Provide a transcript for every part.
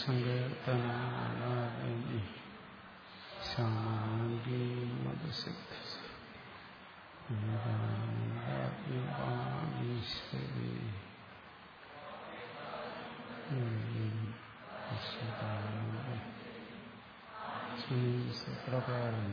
സങ്കീർത്തനാലാപനി ശാന്തി മതസിദ്ധ ഈശ്വരി സുപ്രകാരം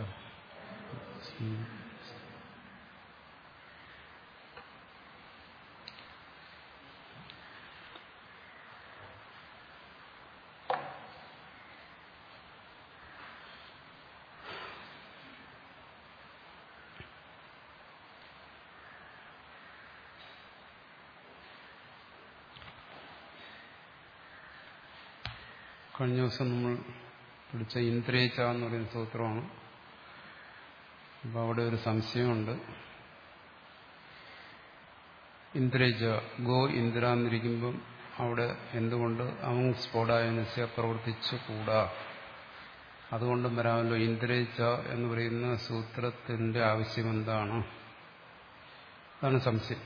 കഴിഞ്ഞ ദിവസം നമ്മൾ പഠിച്ച ഇന്ദ്രേച്ച എന്ന് പറയുന്ന സൂത്രമാണ് അപ്പോൾ അവിടെ ഒരു സംശയമുണ്ട് ഇന്ദ്രേച്ച ഗോ ഇന്ദ്ര എന്നിരിക്കുമ്പം അവിടെ എന്തുകൊണ്ട് അവൻ സ്ഫോടായനസ്യ പ്രവർത്തിച്ചു കൂടാ അതുകൊണ്ടും വരാമല്ലോ ഇന്ദ്രേച്ച എന്ന് പറയുന്ന സൂത്രത്തിന്റെ ആവശ്യം എന്താണ് അതാണ് സംശയം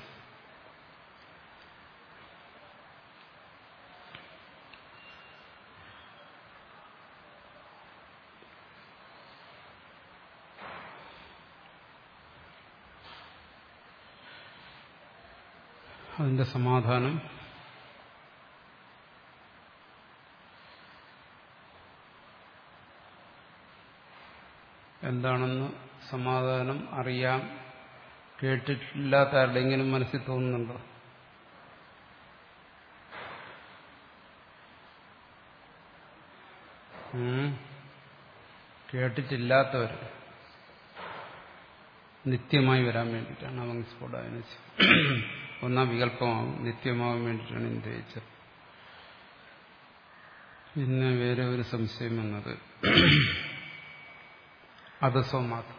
അതിന്റെ സമാധാനം എന്താണെന്ന് സമാധാനം അറിയാം കേട്ടിട്ടില്ലാത്ത ആരുടെയെങ്കിലും മനസ്സിൽ തോന്നുന്നുണ്ടോ കേട്ടിട്ടില്ലാത്തവർ നിത്യമായി വരാൻ വേണ്ടിയിട്ടാണ് അവൻ സ്ഫോടായന ഒന്നാം വികല്പമാവും നിത്യമാവാൻ വേണ്ടിയിട്ടാണ് ഇന്ദ്രിയിച്ചത് പിന്നെ വേറെ ഒരു സംശയം വന്നത് അധസ്വമാത്രം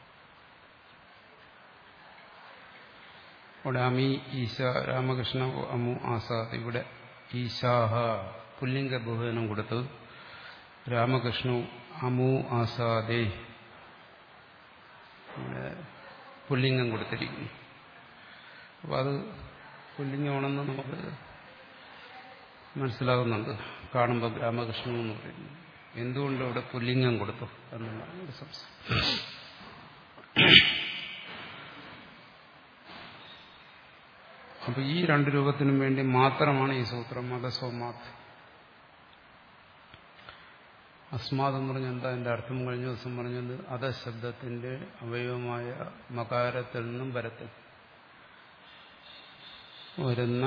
ഇവിടെ അമി ഈശ രാമകൃഷ്ണ അമു ആസാദ് ഇവിടെ ഈശാഹ പുല്ലിംഗ ബഹുവനം കൊടുത്തു രാമകൃഷ്ണ അമു ആസാദേ ഇവിടെ പുല്ലിംഗം കൊടുത്തിരിക്കുന്നു അപ്പോൾ അത് പുല്ലിംഗമാണെന്ന് നമുക്ക് മനസ്സിലാകുന്നുണ്ട് കാണുമ്പോൾ രാമകൃഷ്ണൻ എന്ന് പറയുന്നു എന്തുകൊണ്ട് ഇവിടെ പുല്ലിംഗം കൊടുത്തു എന്നുള്ളതാണ് ഒരു സംശയം അപ്പൊ ഈ രണ്ട് രൂപത്തിനും വേണ്ടി മാത്രമാണ് ഈ സൂത്രം മതസ്വമാത് അസ്മാത് എന്ന് പറഞ്ഞാൽ എന്താ എന്റെ അർത്ഥം കഴിഞ്ഞ ദിവസം പറഞ്ഞത് അധശബ്ദത്തിന്റെ അവയവമായ മകാരത്തിൽ നിന്നും വരത്തിൽ വരുന്ന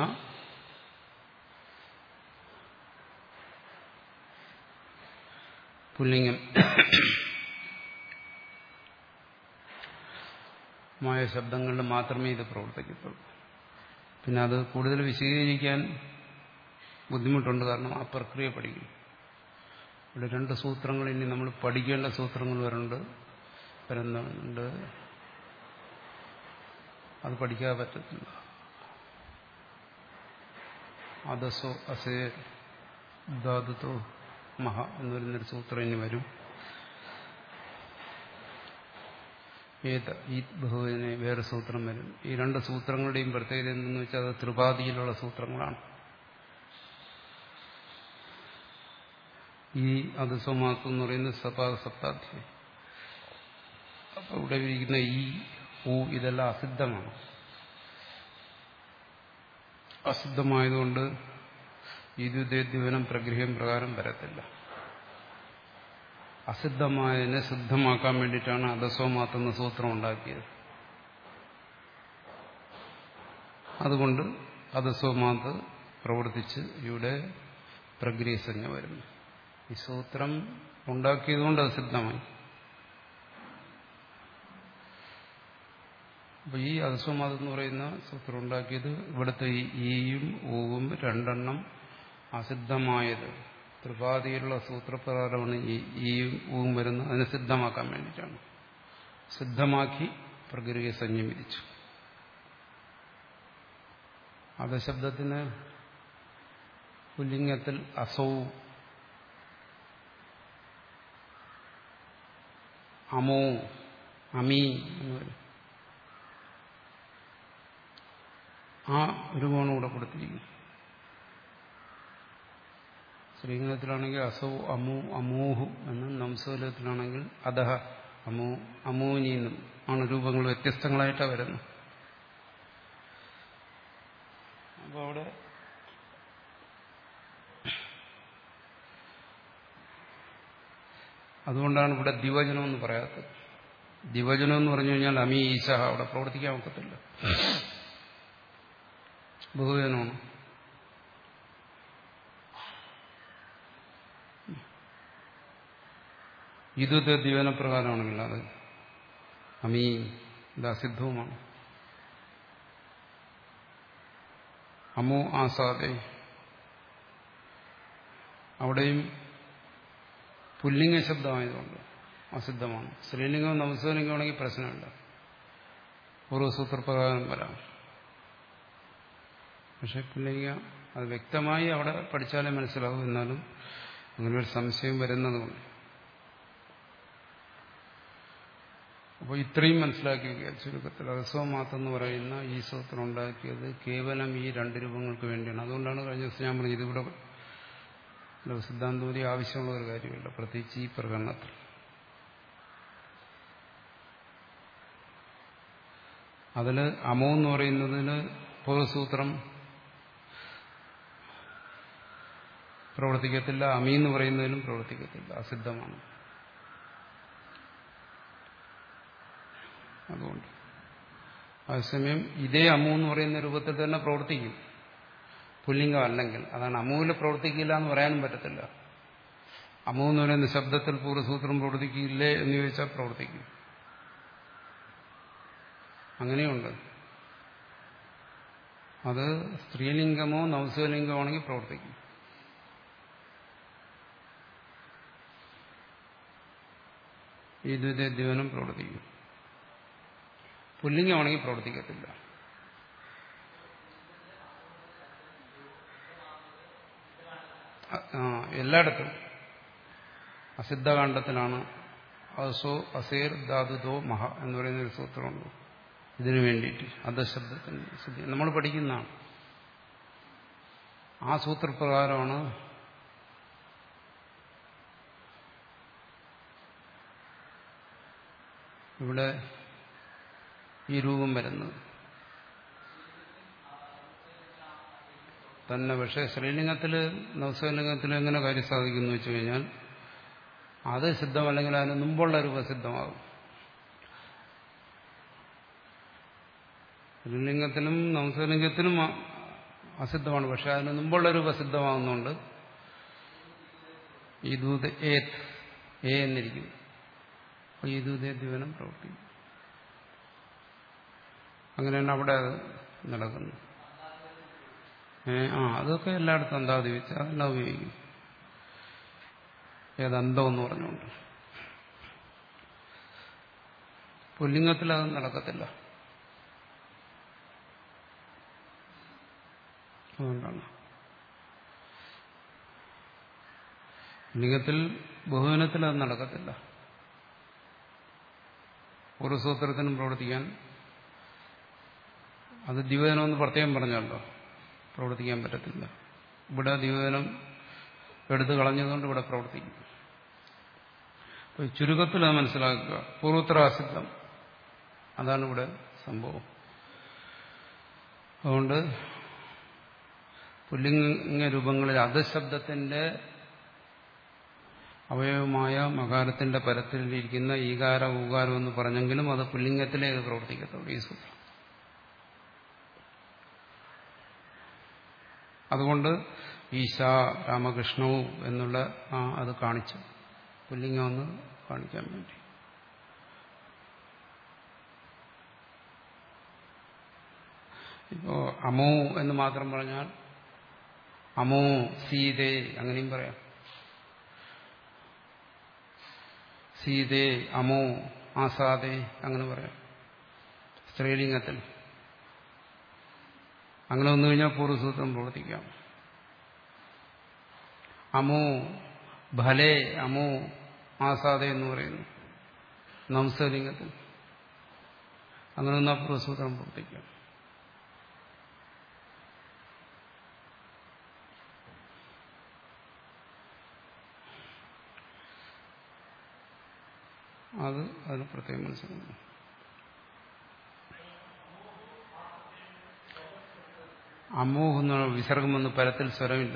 പുല്ലിംഗം മായ ശബ്ദങ്ങളിൽ മാത്രമേ ഇത് പ്രവർത്തിക്കത്തുള്ളൂ പിന്നെ അത് കൂടുതൽ വിശദീകരിക്കാൻ ബുദ്ധിമുട്ടുണ്ട് കാരണം ആ പ്രക്രിയ പഠിക്കും ഇവിടെ രണ്ട് സൂത്രങ്ങൾ ഇനി നമ്മൾ പഠിക്കേണ്ട സൂത്രങ്ങൾ വരുന്നുണ്ട് വരുന്നുണ്ട് അത് പഠിക്കാൻ പറ്റത്തില്ല അദസോ അസേ ധാതുത്തോ മഹ എന്ന് പറയുന്നൊരു സൂത്രം ഇനി വരും ഏത് ഈ ബഹുവിനെ വേറെ സൂത്രം വരും ഈ രണ്ട് സൂത്രങ്ങളുടെയും പ്രത്യേകത എന്തെന്ന് വെച്ചാൽ അത് ത്രിപാദിയിലുള്ള സൂത്രങ്ങളാണ് ഈ അധസ്വമാസം എന്ന് പറയുന്നത് സപാദ സപ്താധ്യായം അപ്പൊ ഇവിടെ ഇരിക്കുന്ന ഈ ഊ ഇതെല്ലാം അസിദ്ധമാണ് അസിദ്ധമായതുകൊണ്ട് ഈദ്യുദ്ദേദ്യവനം പ്രഗ്രഹം പ്രകാരം വരത്തില്ല അസിദ്ധമായതിനെ സിദ്ധമാക്കാൻ വേണ്ടിയിട്ടാണ് അധസ്വമാത്തുന്ന സൂത്രം ഉണ്ടാക്കിയത് അതുകൊണ്ട് അധസ്വമാത്ത് പ്രവർത്തിച്ച് ഇവിടെ പ്രഗ്രഹസഞ്ജ വരുന്നു ഈ സൂത്രം ഉണ്ടാക്കിയതുകൊണ്ട് അത് സിദ്ധമായി അപ്പൊ ഈ അധസ്വമാതം എന്ന് പറയുന്ന സൂത്രം ഉണ്ടാക്കിയത് ഇവിടുത്തെ ഈ ഈയും ഊവും രണ്ടെണ്ണം അസിദ്ധമായത് ത്രിപാതിയിലുള്ള സൂത്രപ്രകാരമാണ് ഈ ഈയും ഊവും വരുന്നത് അതിനെ സിദ്ധമാക്കാൻ വേണ്ടിയിട്ടാണ് സിദ്ധമാക്കി പ്രകൃതിയെ സംയമിച്ചു അധശബ്ദത്തിന് പുല്ലിംഗത്തിൽ അസൗ അമോ അമീ എന്ന് പറയും ആ രൂപമാണ് ഇവിടെ കൊടുത്തിരിക്കുന്നത് സ്ത്രീലിംഗത്തിലാണെങ്കിൽ അസൗ അമു അമൂഹു എന്നും നംസോലത്തിലാണെങ്കിൽ അധഹ അമു അമൂനി എന്നും ആണ് രൂപങ്ങൾ വ്യത്യസ്തങ്ങളായിട്ടാണ് വരുന്നത് അപ്പോൾ അവിടെ അതുകൊണ്ടാണ് ഇവിടെ ദിവചനം എന്ന് പറയാത്തത് ദിവചനം എന്ന് പറഞ്ഞു കഴിഞ്ഞാൽ അമീ ഈശ അവിടെ പ്രവർത്തിക്കാൻ ഒക്കത്തില്ല ബഹുവചനമാണ് ഇത് ദിവനപ്രകാരമാണെങ്കിൽ അത് അമീ ഇത് അസിദ്ധവുമാണ് അമോ ആസാദെ അവിടെയും പുല്ലിംഗ ശബ്ദമായതുകൊണ്ട് അസിദ്ധമാണ് സ്ത്രീലിംഗം നവസ്വലിംഗമാണെങ്കിൽ പ്രശ്നമില്ല പൂർവ്വസൂത്രപ്രകാരം വരാം പക്ഷെ പുല്ലിംഗ അത് വ്യക്തമായി അവിടെ പഠിച്ചാലേ മനസ്സിലാവും എന്നാലും അങ്ങനെ ഒരു സംശയം വരുന്നതുകൊണ്ട് അപ്പോൾ ഇത്രയും മനസ്സിലാക്കി വയ്ക്കുക ചുരുക്കത്തിൽ അഹസ്വം മാത്രം എന്ന് പറയുന്ന ഈ സൂത്രം ഉണ്ടാക്കിയത് കേവലം ഈ രണ്ട് രൂപങ്ങൾക്ക് വേണ്ടിയാണ് അതുകൊണ്ടാണ് കഴിഞ്ഞ ദിവസം ഞാൻ പറഞ്ഞത് ഇതിവിടെ സിദ്ധാന്തപതി ആവശ്യമുള്ള ഒരു കാര്യമില്ല പ്രത്യേകിച്ച് ഈ പ്രകടനത്തിൽ അതിൽ അമോ എന്ന് പറയുന്നതിന് പൂർവ്വസൂത്രം പ്രവർത്തിക്കത്തില്ല അമി എന്ന് പറയുന്നതിനും പ്രവർത്തിക്കത്തില്ല അസിദ്ധമാണ് അതുകൊണ്ട് അതേസമയം ഇതേ അമു എന്ന് പറയുന്ന രൂപത്തിൽ തന്നെ പ്രവർത്തിക്കും പുല്ലിംഗം അല്ലെങ്കിൽ അതാണ് അമുവിൽ പ്രവർത്തിക്കില്ല എന്ന് പറയാനും പറ്റത്തില്ല അമു എന്ന് പറയുന്ന ശബ്ദത്തിൽ പൂർവ്വസൂത്രം പ്രവർത്തിക്കില്ലേ എന്ന് ചോദിച്ചാൽ പ്രവർത്തിക്കും അങ്ങനെയുണ്ട് അത് സ്ത്രീലിംഗമോ നവസ്വലിംഗമോ ആണെങ്കിൽ പ്രവർത്തിക്കും ഈ ദ്വിതീയനം പ്രവർത്തിക്കും പുല്ലിംഗമാണെങ്കിൽ പ്രവർത്തിക്കത്തില്ല എല്ലായിടത്തും അസിദ്ധകാണ്ഡത്തിലാണ് അസോ അസേർ ധാതുതോ മഹ എന്ന് പറയുന്ന ഒരു സൂത്രമുണ്ട് ഇതിനു വേണ്ടിയിട്ട് അധശബ്ദത്തിന് സിദ്ധി നമ്മൾ പഠിക്കുന്നതാണ് ആ സൂത്രപ്രകാരമാണ് ഇവിടെ ഈ രൂപം വരുന്നത് തന്നെ പക്ഷേ ശ്രീലിംഗത്തിൽ നവസ്വലിംഗത്തിൽ എങ്ങനെ കാര്യം സാധിക്കുന്നു വെച്ച് കഴിഞ്ഞാൽ അത് സിദ്ധമല്ലെങ്കിൽ അതിന് മുമ്പുള്ള രൂപം സിദ്ധമാകും ശ്രീലിംഗത്തിലും നവസ്വലിംഗത്തിലും അസിദ്ധമാണ് പക്ഷെ അതിന് മുമ്പുള്ള രൂപം സിദ്ധമാകുന്നുണ്ട് ഈ ദൂത് ഏത് ഏ എന്നിരിക്കും അപ്പോൾ ഈ ദൂതേ ദിവനം പ്രവർത്തിക്കും അങ്ങനെയാണ് അവിടെ നടക്കുന്നത് ആ അതൊക്കെ എല്ലായിടത്തും അന്താതി വെച്ച് അതെല്ലാം ഉപയോഗിക്കും ഏതന്തം എന്ന് പറഞ്ഞുകൊണ്ട് പുല്ലിംഗത്തിൽ അത് നടക്കത്തില്ല അതുകൊണ്ടാണ് ലിംഗത്തിൽ ബഹുവനത്തിൽ അത് നടക്കത്തില്ല ഒരു സൂത്രത്തിനും പ്രവർത്തിക്കാൻ അത് ദിവചനം എന്ന് പ്രത്യേകം പറഞ്ഞല്ലോ പ്രവർത്തിക്കാൻ പറ്റത്തില്ല ഇവിടെ ദിവചനം എടുത്തു കളഞ്ഞതുകൊണ്ട് ഇവിടെ പ്രവർത്തിക്കും അപ്പോൾ ചുരുക്കത്തിൽ അത് മനസ്സിലാക്കുക പൂർവോത്തരാസിദ്ധം അതാണ് ഇവിടെ സംഭവം അതുകൊണ്ട് പുല്ലിംഗ രൂപങ്ങളിൽ അധശബ്ദത്തിന്റെ അവയവമായ മകാരത്തിന്റെ പരത്തിലിരിക്കുന്ന ഈകാര ഊകാരം എന്ന് പറഞ്ഞെങ്കിലും അത് പുല്ലിംഗത്തിലേ അത് പ്രവർത്തിക്കത്തുള്ളൂ ഈ സൂത്രം അതുകൊണ്ട് ഈശ രാമകൃഷ്ണവും എന്നുള്ള ആ അത് കാണിച്ചു പുല്ലിംഗമെന്ന് കാണിക്കാൻ വേണ്ടി ഇപ്പോ അമോ എന്ന് മാത്രം പറഞ്ഞാൽ അമോ സീതേ അങ്ങനെയും പറയാം സീതേ അമോ ആസാദേ അങ്ങനെ പറയാം സ്ത്രീലിംഗത്തിൽ അങ്ങനെ വന്നു കഴിഞ്ഞാൽ പൂർവ്വസൂത്രം പ്രവർത്തിക്കാം അമോ ഭലേ അമോ ആസാദ എന്ന് പറയുന്നു നംസലിംഗത്തിൽ അങ്ങനെ വന്നാൽ പൂർവ്വസൂത്രം പ്രവർത്തിക്കാം അത് അതിന് പ്രത്യേകം മനസ്സിലാക്കണം അമോഹ് എന്ന് പറഞ്ഞ വിസർഗം വന്ന് പരത്തിൽ സ്വരമില്ല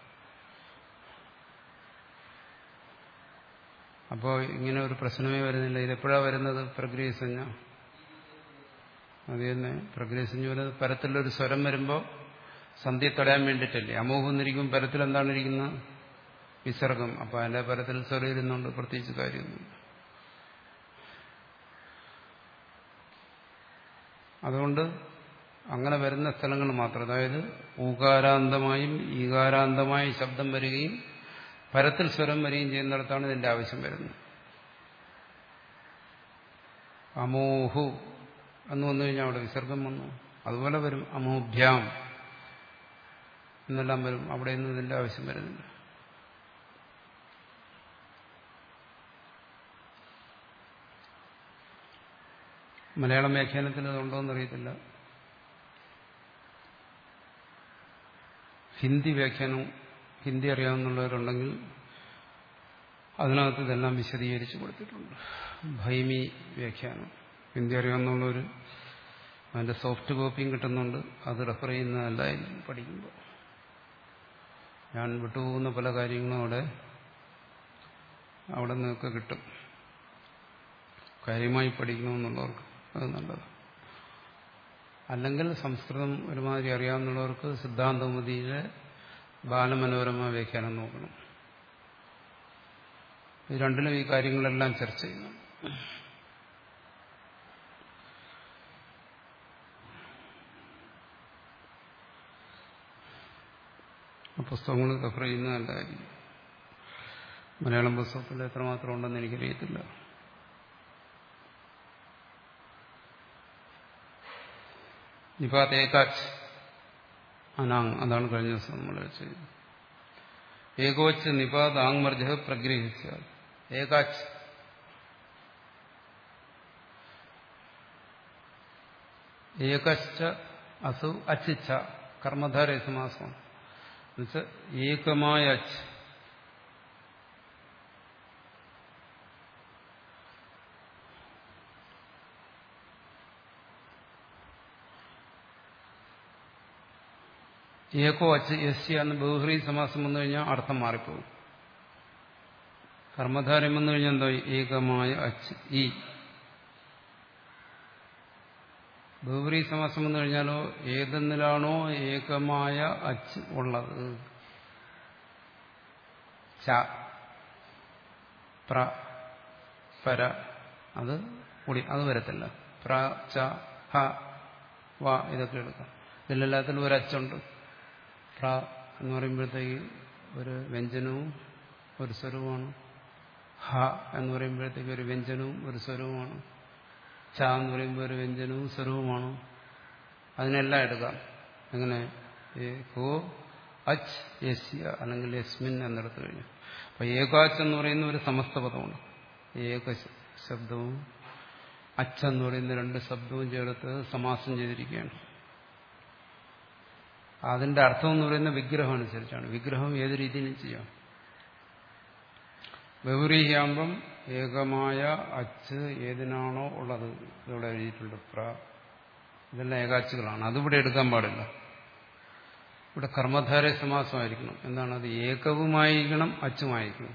അപ്പോൾ ഇങ്ങനെ ഒരു പ്രശ്നമേ വരുന്നില്ല ഇതെപ്പോഴാണ് വരുന്നത് പ്രക്രിയസഞ്ജ അത് തന്നെ പ്രക്രിയസഞ്ജ വരുന്നത് പരത്തിലൊരു സ്വരം വരുമ്പോൾ സന്ധ്യ തടയാൻ വേണ്ടിയിട്ടല്ലേ അമോഹം എന്നിരിക്കും പരത്തിൽ എന്താണ് ഇരിക്കുന്നത് വിസർഗം അപ്പോൾ അതിൻ്റെ പരത്തിൽ സ്വരം ഇരുന്നുകൊണ്ട് പ്രത്യേകിച്ച് കാര്യമൊന്നുമില്ല അതുകൊണ്ട് അങ്ങനെ വരുന്ന സ്ഥലങ്ങൾ മാത്രം അതായത് ഊകാരാന്തമായും ഈകാരാന്തമായും ശബ്ദം വരികയും പരത്തിൽ സ്വരം വരികയും ചെയ്യുന്നിടത്താണ് ഇതിന്റെ ആവശ്യം വരുന്നത് അമോഹു എന്ന് വന്നു കഴിഞ്ഞാൽ അവിടെ വിസർഗം വന്നു അതുപോലെ വരും അമോഭ്യാം എന്നെല്ലാം വരും അവിടെ ഒന്നും ഇതിന്റെ ആവശ്യം വരുന്നില്ല മലയാളം വ്യാഖ്യാനത്തിൽ അതുണ്ടോ എന്നറിയത്തില്ല ഹിന്ദി വ്യാഖ്യാനം ഹിന്ദി അറിയാവുന്നവരുണ്ടെങ്കിൽ അതിനകത്ത് ഇതെല്ലാം വിശദീകരിച്ച് കൊടുത്തിട്ടുണ്ട് ഭൈമി വ്യാഖ്യാനം ഹിന്ദി അറിയാവുന്നവർ അതിന്റെ സോഫ്റ്റ് കോപ്പിയും കിട്ടുന്നുണ്ട് അത് റെഫർ ചെയ്യുന്നതല്ലായിരിക്കും പഠിക്കുമ്പോൾ ഞാൻ വിട്ടുപോകുന്ന പല കാര്യങ്ങളും അവിടെ അവിടെ നിന്നൊക്കെ കിട്ടും കാര്യമായി പഠിക്കണമെന്നുള്ളവർക്ക് അത് നല്ലത് അല്ലെങ്കിൽ സംസ്കൃതം ഒരുമാതിരി അറിയാവുന്നവർക്ക് സിദ്ധാന്തമതിയിലെ ബാലമനോരമ വ്യാഖ്യാനം നോക്കണം ഇത് രണ്ടിലും ഈ കാര്യങ്ങളെല്ലാം ചർച്ച ചെയ്യുന്നു പുസ്തകങ്ങൾ റെഫർ ചെയ്യുന്നതല്ലായിരിക്കും മലയാളം പുസ്തകത്തിൽ എത്രമാത്രം ഉണ്ടെന്ന് എനിക്കറിയത്തില്ല നിപാത് ഏകാച്ച് അനാങ് അതാണ് കഴിഞ്ഞ ദിവസം നമ്മൾ ചെയ്തത് ഏകോച്ച് നിപാത് ആങ്മർജ പ്രഗ്രഹിച്ച ഏകാച്ച് ഏകശ്ച അസു അച്ചിച്ച കർമ്മധാര സമാസം എന്നുവെച്ചാൽ ഏകമായ അച്ച് ഏകോ അച്ച് യസ്യ എന്ന് ബഹുഹ്രീ സമാസം വന്നു കഴിഞ്ഞാൽ അർത്ഥം മാറിപ്പോകും കർമ്മധാരം വന്നു കഴിഞ്ഞാൽ എന്താ ഏകമായ അച്ച് ഈ ബഹുഹ്രീ സമാസം വന്നു കഴിഞ്ഞാലോ ഏതെന്നിലാണോ ഏകമായ അച്ച് ഉള്ളത് ച പ്ര പര അത് കൂടി അത് വരത്തില്ല പ്ര ച ഹ വ ഇതൊക്കെ എടുക്കാം ഇതിലെല്ലാത്തിലും ഒരു അച്ചുണ്ട് പ്ര എന്ന് പറയുമ്പോഴത്തേക്ക് ഒരു വ്യഞ്ജനവും ഒരു സ്വരവുമാണ് ഹ എന്ന് പറയുമ്പോഴത്തേക്ക് ഒരു വ്യഞ്ജനവും ഒരു സ്വരവുമാണ് ച എന്ന് പറയുമ്പോൾ ഒരു വ്യഞ്ജനവും സ്വരവുമാണ് അതിനെല്ലാം എടുക്കാം എങ്ങനെ ഹോ അച്ച് യസ്യ അല്ലെങ്കിൽ യസ്മിൻ എന്നെടുത്തു കഴിഞ്ഞു അപ്പൊ ഏകാച്ച് എന്ന് പറയുന്ന ഒരു സമസ്ത പദമാണ് ഏക ശബ്ദവും അച്ചെന്ന് പറയുന്ന രണ്ട് ശബ്ദവും ചേർത്ത് സമാസം ചെയ്തിരിക്കുകയാണ് അതിന്റെ അർത്ഥം എന്ന് പറയുന്ന വിഗ്രഹം അനുസരിച്ചാണ് വിഗ്രഹം ഏത് രീതിയിലും ചെയ്യാം ബഹുരീയാകുമ്പം ഏകമായ അച്ച് ഏതിനാണോ ഉള്ളത് ഇവിടെ എഴുതിയിട്ടുണ്ട് പ്ര ഇതെല്ലാം ഏകാച്ചുകളാണ് അതിവിടെ എടുക്കാൻ പാടില്ല ഇവിടെ കർമ്മധാര സമാസമായിരിക്കണം എന്താണ് അത് ഏകവുമായിരിക്കണം അച്ചുമായിരിക്കണം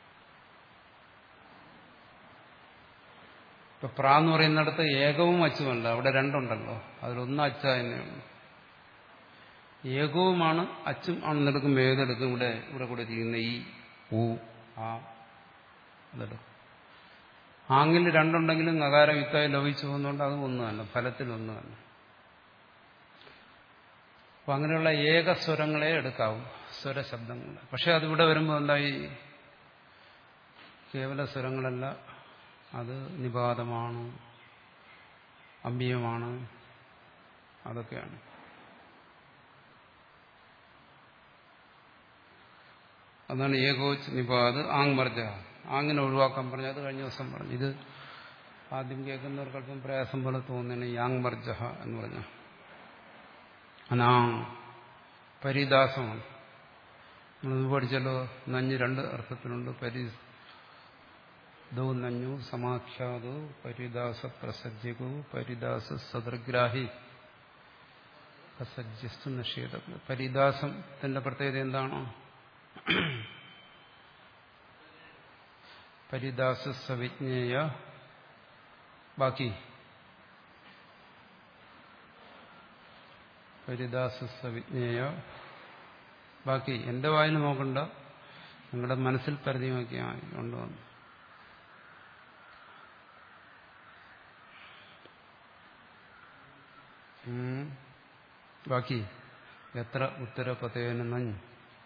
ഇപ്പൊ പ്ര എന്ന് പറയുന്നിടത്ത് ഏകവും അച്ചുമല്ല അവിടെ രണ്ടുണ്ടല്ലോ അതിലൊന്ന് അച്ച തന്നെയാണ് ഏകവുമാണ് അച്ചും ആണെന്നെടുക്കുമ്പോൾ ഏതെടുക്കും ഇവിടെ ഇവിടെ കൂടെ ഇരിക്കുന്ന ഈ ഊ ആ അതെടുക്കും ആങ്ങിൽ രണ്ടുണ്ടെങ്കിലും നഗാരം യുക്തായി ലോപിച്ചു പോകുന്നതുകൊണ്ട് അത് ഒന്ന് തന്നെ ഫലത്തിൽ ഒന്ന് തന്നെ അപ്പൊ അങ്ങനെയുള്ള ഏകസ്വരങ്ങളെ എടുക്കാവൂ സ്വരശബ്ദങ്ങൾ പക്ഷെ അതിവിടെ വരുമ്പോൾ എന്തായി കേവല സ്വരങ്ങളല്ല അത് നിപാതമാണ് അമ്പിയമാണ് അതൊക്കെയാണ് അതാണ് ഏകോച്ച് നിപാത് ആങ് മർജ ആങ്ങിനെ ഒഴിവാക്കാൻ പറഞ്ഞു അത് കഴിഞ്ഞ ദിവസം പറഞ്ഞു ഇത് ആദ്യം കേൾക്കുന്നവർക്ക് അല്പം പ്രയാസം പോലെ തോന്നുന്നതാണ് യാങ് മർജ എന്ന് പറഞ്ഞ അനാങ് പരിദാസമാണ് നമ്മളിത് പഠിച്ചല്ലോ നഞ്ഞ് രണ്ട് അർത്ഥത്തിലുണ്ട് പരി ദൗ നഞ്ഞു സമാഖ്യാതു പരിദാസ പ്രസജ്യകു പരിദാസ സദർഗ്രാഹി പ്രസജ്യസ്തു നിഷേധ പരിദാസത്തിന്റെ പ്രത്യേകത എന്താണ് പരിദാസ സവിജ്ഞേയ ബാക്കി പരിദാസ സവിജ്ഞേയ ബാക്കി എന്റെ വായിൽ നോക്കണ്ട നിങ്ങളുടെ മനസ്സിൽ പരിധി നോക്കിയാൽ കൊണ്ടുവന്നു ബാക്കി എത്ര ഉത്തരപദേന നഞ്ഞ്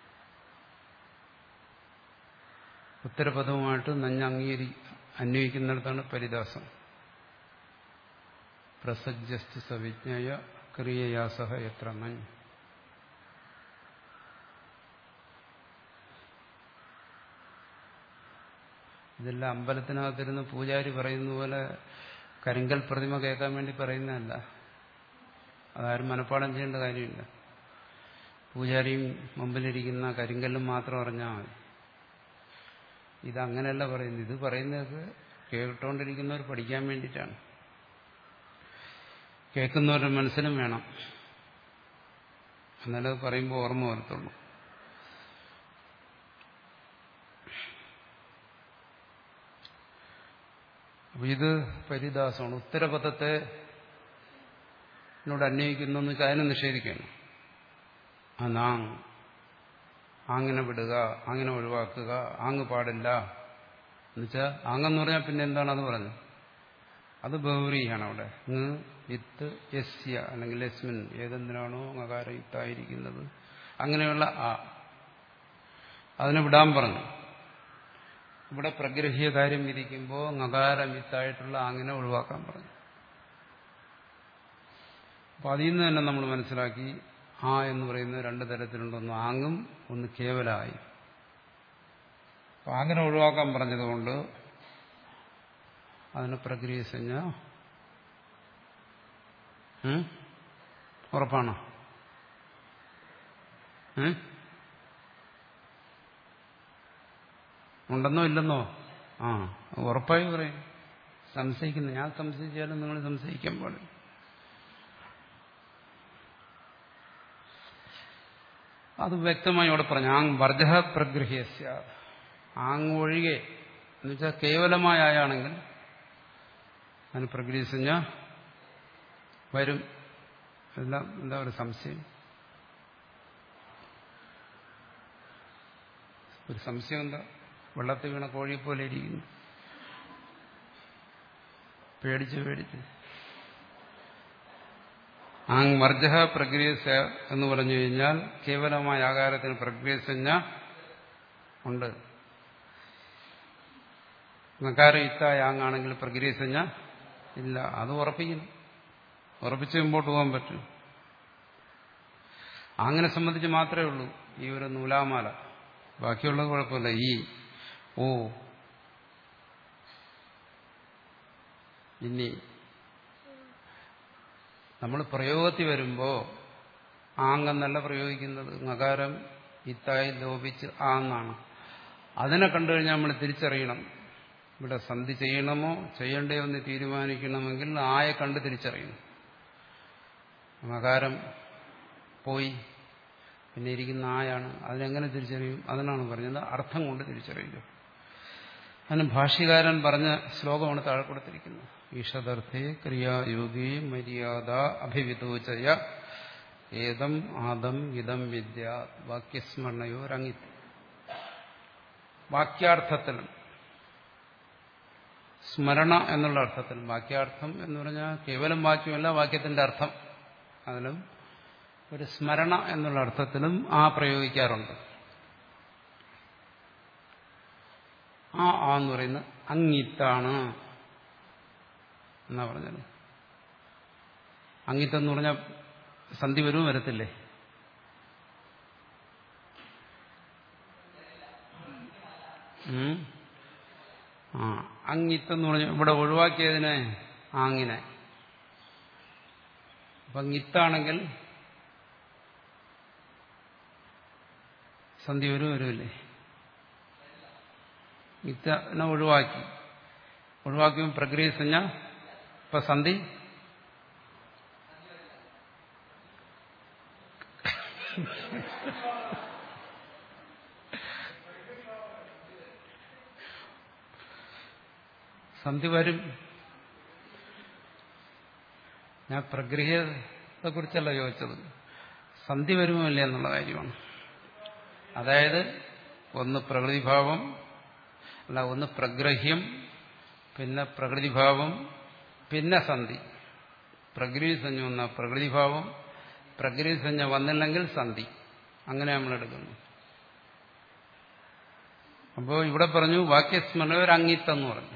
ഉത്തരപദവുമായിട്ട് നഞ്ഞ് അംഗീകരി അന്വയിക്കുന്നിടത്താണ് പരിദാസം പ്രസജ്ജസ്തു സവിജ്ഞയ ക്രിയയാസഹ എത്ര നഞ്ഞ് ഇതെല്ലാം അമ്പലത്തിനകത്തിരുന്ന് പൂജാരി പറയുന്ന പോലെ കരിങ്കൽ പ്രതിമ കേൾക്കാൻ വേണ്ടി പറയുന്നതല്ല അതാരും മനഃപ്പാടം ചെയ്യേണ്ട കാര്യമില്ല പൂജാരിയും മുമ്പിലിരിക്കുന്ന കരിങ്കല്ലും മാത്രം അറിഞ്ഞാൽ മതി ഇതങ്ങനെയല്ല പറയുന്നത് ഇത് പറയുന്നത് കേട്ടോണ്ടിരിക്കുന്നവർ പഠിക്കാൻ വേണ്ടിയിട്ടാണ് കേൾക്കുന്നവരുടെ മനസ്സിലും വേണം എന്നാലത് പറയുമ്പോൾ ഓർമ്മ വരത്തുള്ളൂ അപ്പൊ ഇത് പരിദാസമാണ് ഉത്തരപദത്തെ എന്നോട് അന്വയിക്കുന്നു എന്ന് വെച്ചാൽ അതിനെ നിഷേധിക്കണം അനാങ് അങ്ങനെ വിടുക അങ്ങനെ ഒഴിവാക്കുക ആങ് പാടില്ല എന്നുവെച്ചാൽ ആങ്ങെന്ന് പറഞ്ഞാൽ പിന്നെ എന്താണ് അത് പറഞ്ഞത് അത് ബഹുരിയാണ് അവിടെ ഇങ് ഇത്ത് യസ്യ അല്ലെങ്കിൽ യസ്മിൻ ഏതെന്തിനാണോ അകാരം ഇത്തായിരിക്കുന്നത് അങ്ങനെയുള്ള ആ അതിനെ വിടാൻ പറഞ്ഞു ഇവിടെ പ്രഗ്രഹീയ കാര്യം വിധിക്കുമ്പോൾ നകാരം ഇത്തായിട്ടുള്ള ആങ്ങിനെ ഒഴിവാക്കാൻ പറഞ്ഞു അപ്പൊ അതിൽ നിന്ന് തന്നെ നമ്മൾ മനസ്സിലാക്കി ആ എന്ന് പറയുന്നത് രണ്ട് തരത്തിലുണ്ടൊന്ന് ആങ്ങും ഒന്ന് കേവലായി അപ്പൊ അങ്ങനെ ഒഴിവാക്കാൻ പറഞ്ഞതുകൊണ്ട് അതിന് പ്രക്രിയ സഞ്ജ ഉറപ്പാണോ ഉണ്ടെന്നോ ഇല്ലെന്നോ ആ ഉറപ്പായി പറയും സംശയിക്കുന്നു ഞാൻ സംശയിച്ചാലും നിങ്ങൾ സംശയിക്കാൻ പാടില്ല അത് വ്യക്തമായി അവിടെ പറഞ്ഞു ആങ് വർജ പ്രഗ്രഹ്യസ്യ ആങ് ഒഴികെ എന്നുവെച്ചാൽ കേവലമായ ആയാണെങ്കിൽ അതിന് പ്രഗ്രഹിച്ച വരും എല്ലാം എന്താ ഒരു സംശയം ഒരു സംശയം എന്താ വെള്ളത്തിൽ വീണ കോഴിയെ പോലെ ഇരിക്കുന്നു പേടിച്ച് പേടിച്ച് ആങ് വർജ പ്രക്രിയസ എന്ന് പറഞ്ഞു കഴിഞ്ഞാൽ കേവലമായ ആകാരത്തിന് പ്രക്രിയസഞ്ജ ഉണ്ട് നകാരം ഇത്തായ ആങ്ങാണെങ്കിൽ പ്രക്രിയസഞ്ജ ഇല്ല അത് ഉറപ്പിക്കുന്നു ഉറപ്പിച്ച് മുമ്പോട്ട് പോകാൻ പറ്റും അങ്ങനെ സംബന്ധിച്ച് മാത്രമേ ഉള്ളൂ ഈ ഒരു നൂലാമാല ബാക്കിയുള്ളത് കുഴപ്പമില്ല ഈ ഓ ഇനി നമ്മൾ പ്രയോഗത്തിൽ വരുമ്പോൾ ആങ്ങെന്നല്ല പ്രയോഗിക്കുന്നത് നകാരം ഇത്തായി ലോപിച്ച് ആങ്ങാണ് അതിനെ കണ്ടു കഴിഞ്ഞാൽ നമ്മൾ തിരിച്ചറിയണം ഇവിടെ സന്ധി ചെയ്യണമോ ചെയ്യണ്ടയോ എന്ന് തീരുമാനിക്കണമെങ്കിൽ ആയെ കണ്ട് തിരിച്ചറിയണം നകാരം പോയി പിന്നെ ഇരിക്കുന്ന ആയാണ് അതിനെങ്ങനെ തിരിച്ചറിയും അതിനാണ് പറഞ്ഞത് അർത്ഥം കൊണ്ട് തിരിച്ചറിയുക അതിന് ഭാഷ്യകാരൻ പറഞ്ഞ ശ്ലോകമാണ് താഴെ കൊടുത്തിരിക്കുന്നത് ഈഷദർത്ഥേ ക്രിയായോഗി മര്യാദ അഭിവിതോചയ ഏതം ആദം ഇതം വിദ്യ വാക്യസ്മരണയോ രംഗിത്ത് വാക്യാർത്ഥത്തിലും സ്മരണ എന്നുള്ള അർത്ഥത്തിൽ വാക്യാർത്ഥം എന്ന് പറഞ്ഞാൽ കേവലം വാക്യമല്ല വാക്യത്തിന്റെ അർത്ഥം അതിലും ഒരു സ്മരണ എന്നുള്ള അർത്ഥത്തിലും ആ പ്രയോഗിക്കാറുണ്ട് ആ ആ എന്ന് പറയുന്നത് അങ്ങിത്താണ് എന്നാ പറഞ്ഞത് അങ്ങിത്തം എന്ന് പറഞ്ഞാൽ സന്ധി വരും വരത്തില്ലേ ആ അങ്ങിത്തം എന്ന് പറഞ്ഞാൽ ഇവിടെ ഒഴിവാക്കിയതിനെ ആങ്ങിനെ അപ്പൊ ഗിത്താണെങ്കിൽ സന്ധി വരും വരുമല്ലേ ഗിത്തനെ ഒഴിവാക്കി ഒഴിവാക്കിയും പ്രക്രിയ സഞ്ജ ഇപ്പൊ സന്ധി സന്ധി വരും ഞാൻ പ്രഗ്രഹത്തെ കുറിച്ചല്ല ചോദിച്ചത് സന്ധി വരുമല്ലേ എന്നുള്ള കാര്യമാണ് അതായത് ഒന്ന് പ്രകൃതിഭാവം അല്ല ഒന്ന് പ്രഗ്രഹ്യം പിന്നെ പ്രകൃതിഭാവം പിന്നെ സന്ധി പ്രകൃതി സഞ്ജ വന്ന പ്രകൃതിഭാവം പ്രകൃതി സഞ്ജ വന്നില്ലെങ്കിൽ സന്ധി അങ്ങനെ നമ്മൾ എടുക്കുന്നു അപ്പോൾ ഇവിടെ പറഞ്ഞു വാക്യസ്മരണ ഒരു അങ്ങിത്തെന്ന് പറഞ്ഞു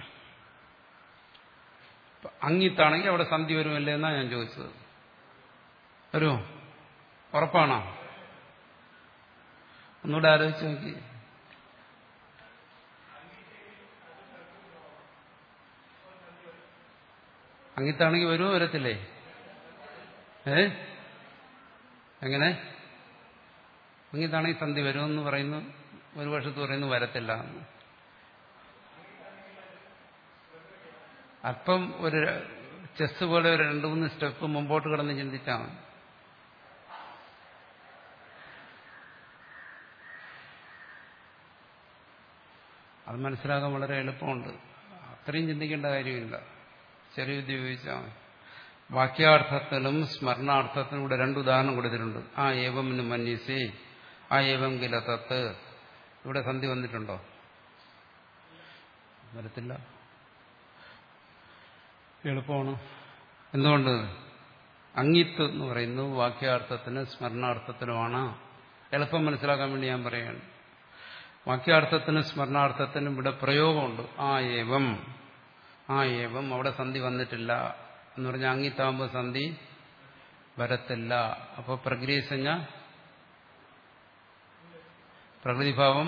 അങ്ങിത്താണെങ്കിൽ അവിടെ സന്ധി വരുമല്ലേ എന്നാണ് ഞാൻ ചോദിച്ചത് വരുമോ ഉറപ്പാണോ ഒന്നുകൂടെ ആലോചിച്ച് നോക്കി അങ്ങിത്താണെങ്കിൽ വരുമോ വരത്തില്ലേ ഏ എങ്ങനെ അങ്ങിത്താണെങ്കിൽ സന്ധി വരുമെന്ന് പറയുന്നു ഒരു വർഷത്ത് പറയുന്നു വരത്തില്ല എന്ന് അല്പം ഒരു ചെസ് പോലെ ഒരു രണ്ടു മൂന്ന് സ്റ്റെപ്പ് മുമ്പോട്ട് കിടന്ന് ചിന്തിച്ചാൽ മതി അത് മനസ്സിലാക്കാൻ വളരെ എളുപ്പമുണ്ട് അത്രയും ചിന്തിക്കേണ്ട കാര്യമില്ല ചെറിയ വിദ്യ ഉപയോഗിച്ചാൽ മതി വാക്യാർത്ഥത്തിലും സ്മരണാർത്ഥത്തിലും ഇവിടെ രണ്ട് ഉദാഹരണം കൊടുത്തിട്ടുണ്ട് ആ ഏവം മന്യസേ ആ ഏവം കില തത്ത് ഇവിടെ സന്ധി വന്നിട്ടുണ്ടോ വരത്തില്ല എളുപ്പമാണ് എന്തുകൊണ്ട് അങ്ങിത്ത് എന്ന് പറയുന്നത് വാക്യാർത്ഥത്തിന് സ്മരണാർത്ഥത്തിനുമാണ് എളുപ്പം മനസ്സിലാക്കാൻ വേണ്ടി ഞാൻ പറയുകയാണ് വാക്യാർത്ഥത്തിനും സ്മരണാർത്ഥത്തിനും ഇവിടെ പ്രയോഗമുണ്ട് ആ ഏവം ആ ഏവം അവിടെ സന്ധി വന്നിട്ടില്ല എന്ന് പറഞ്ഞാൽ അങ്ങിത്താകുമ്പോൾ സന്ധി വരത്തില്ല അപ്പോൾ പ്രക്രിയസഞ്ജ പ്രകൃതിഭാവം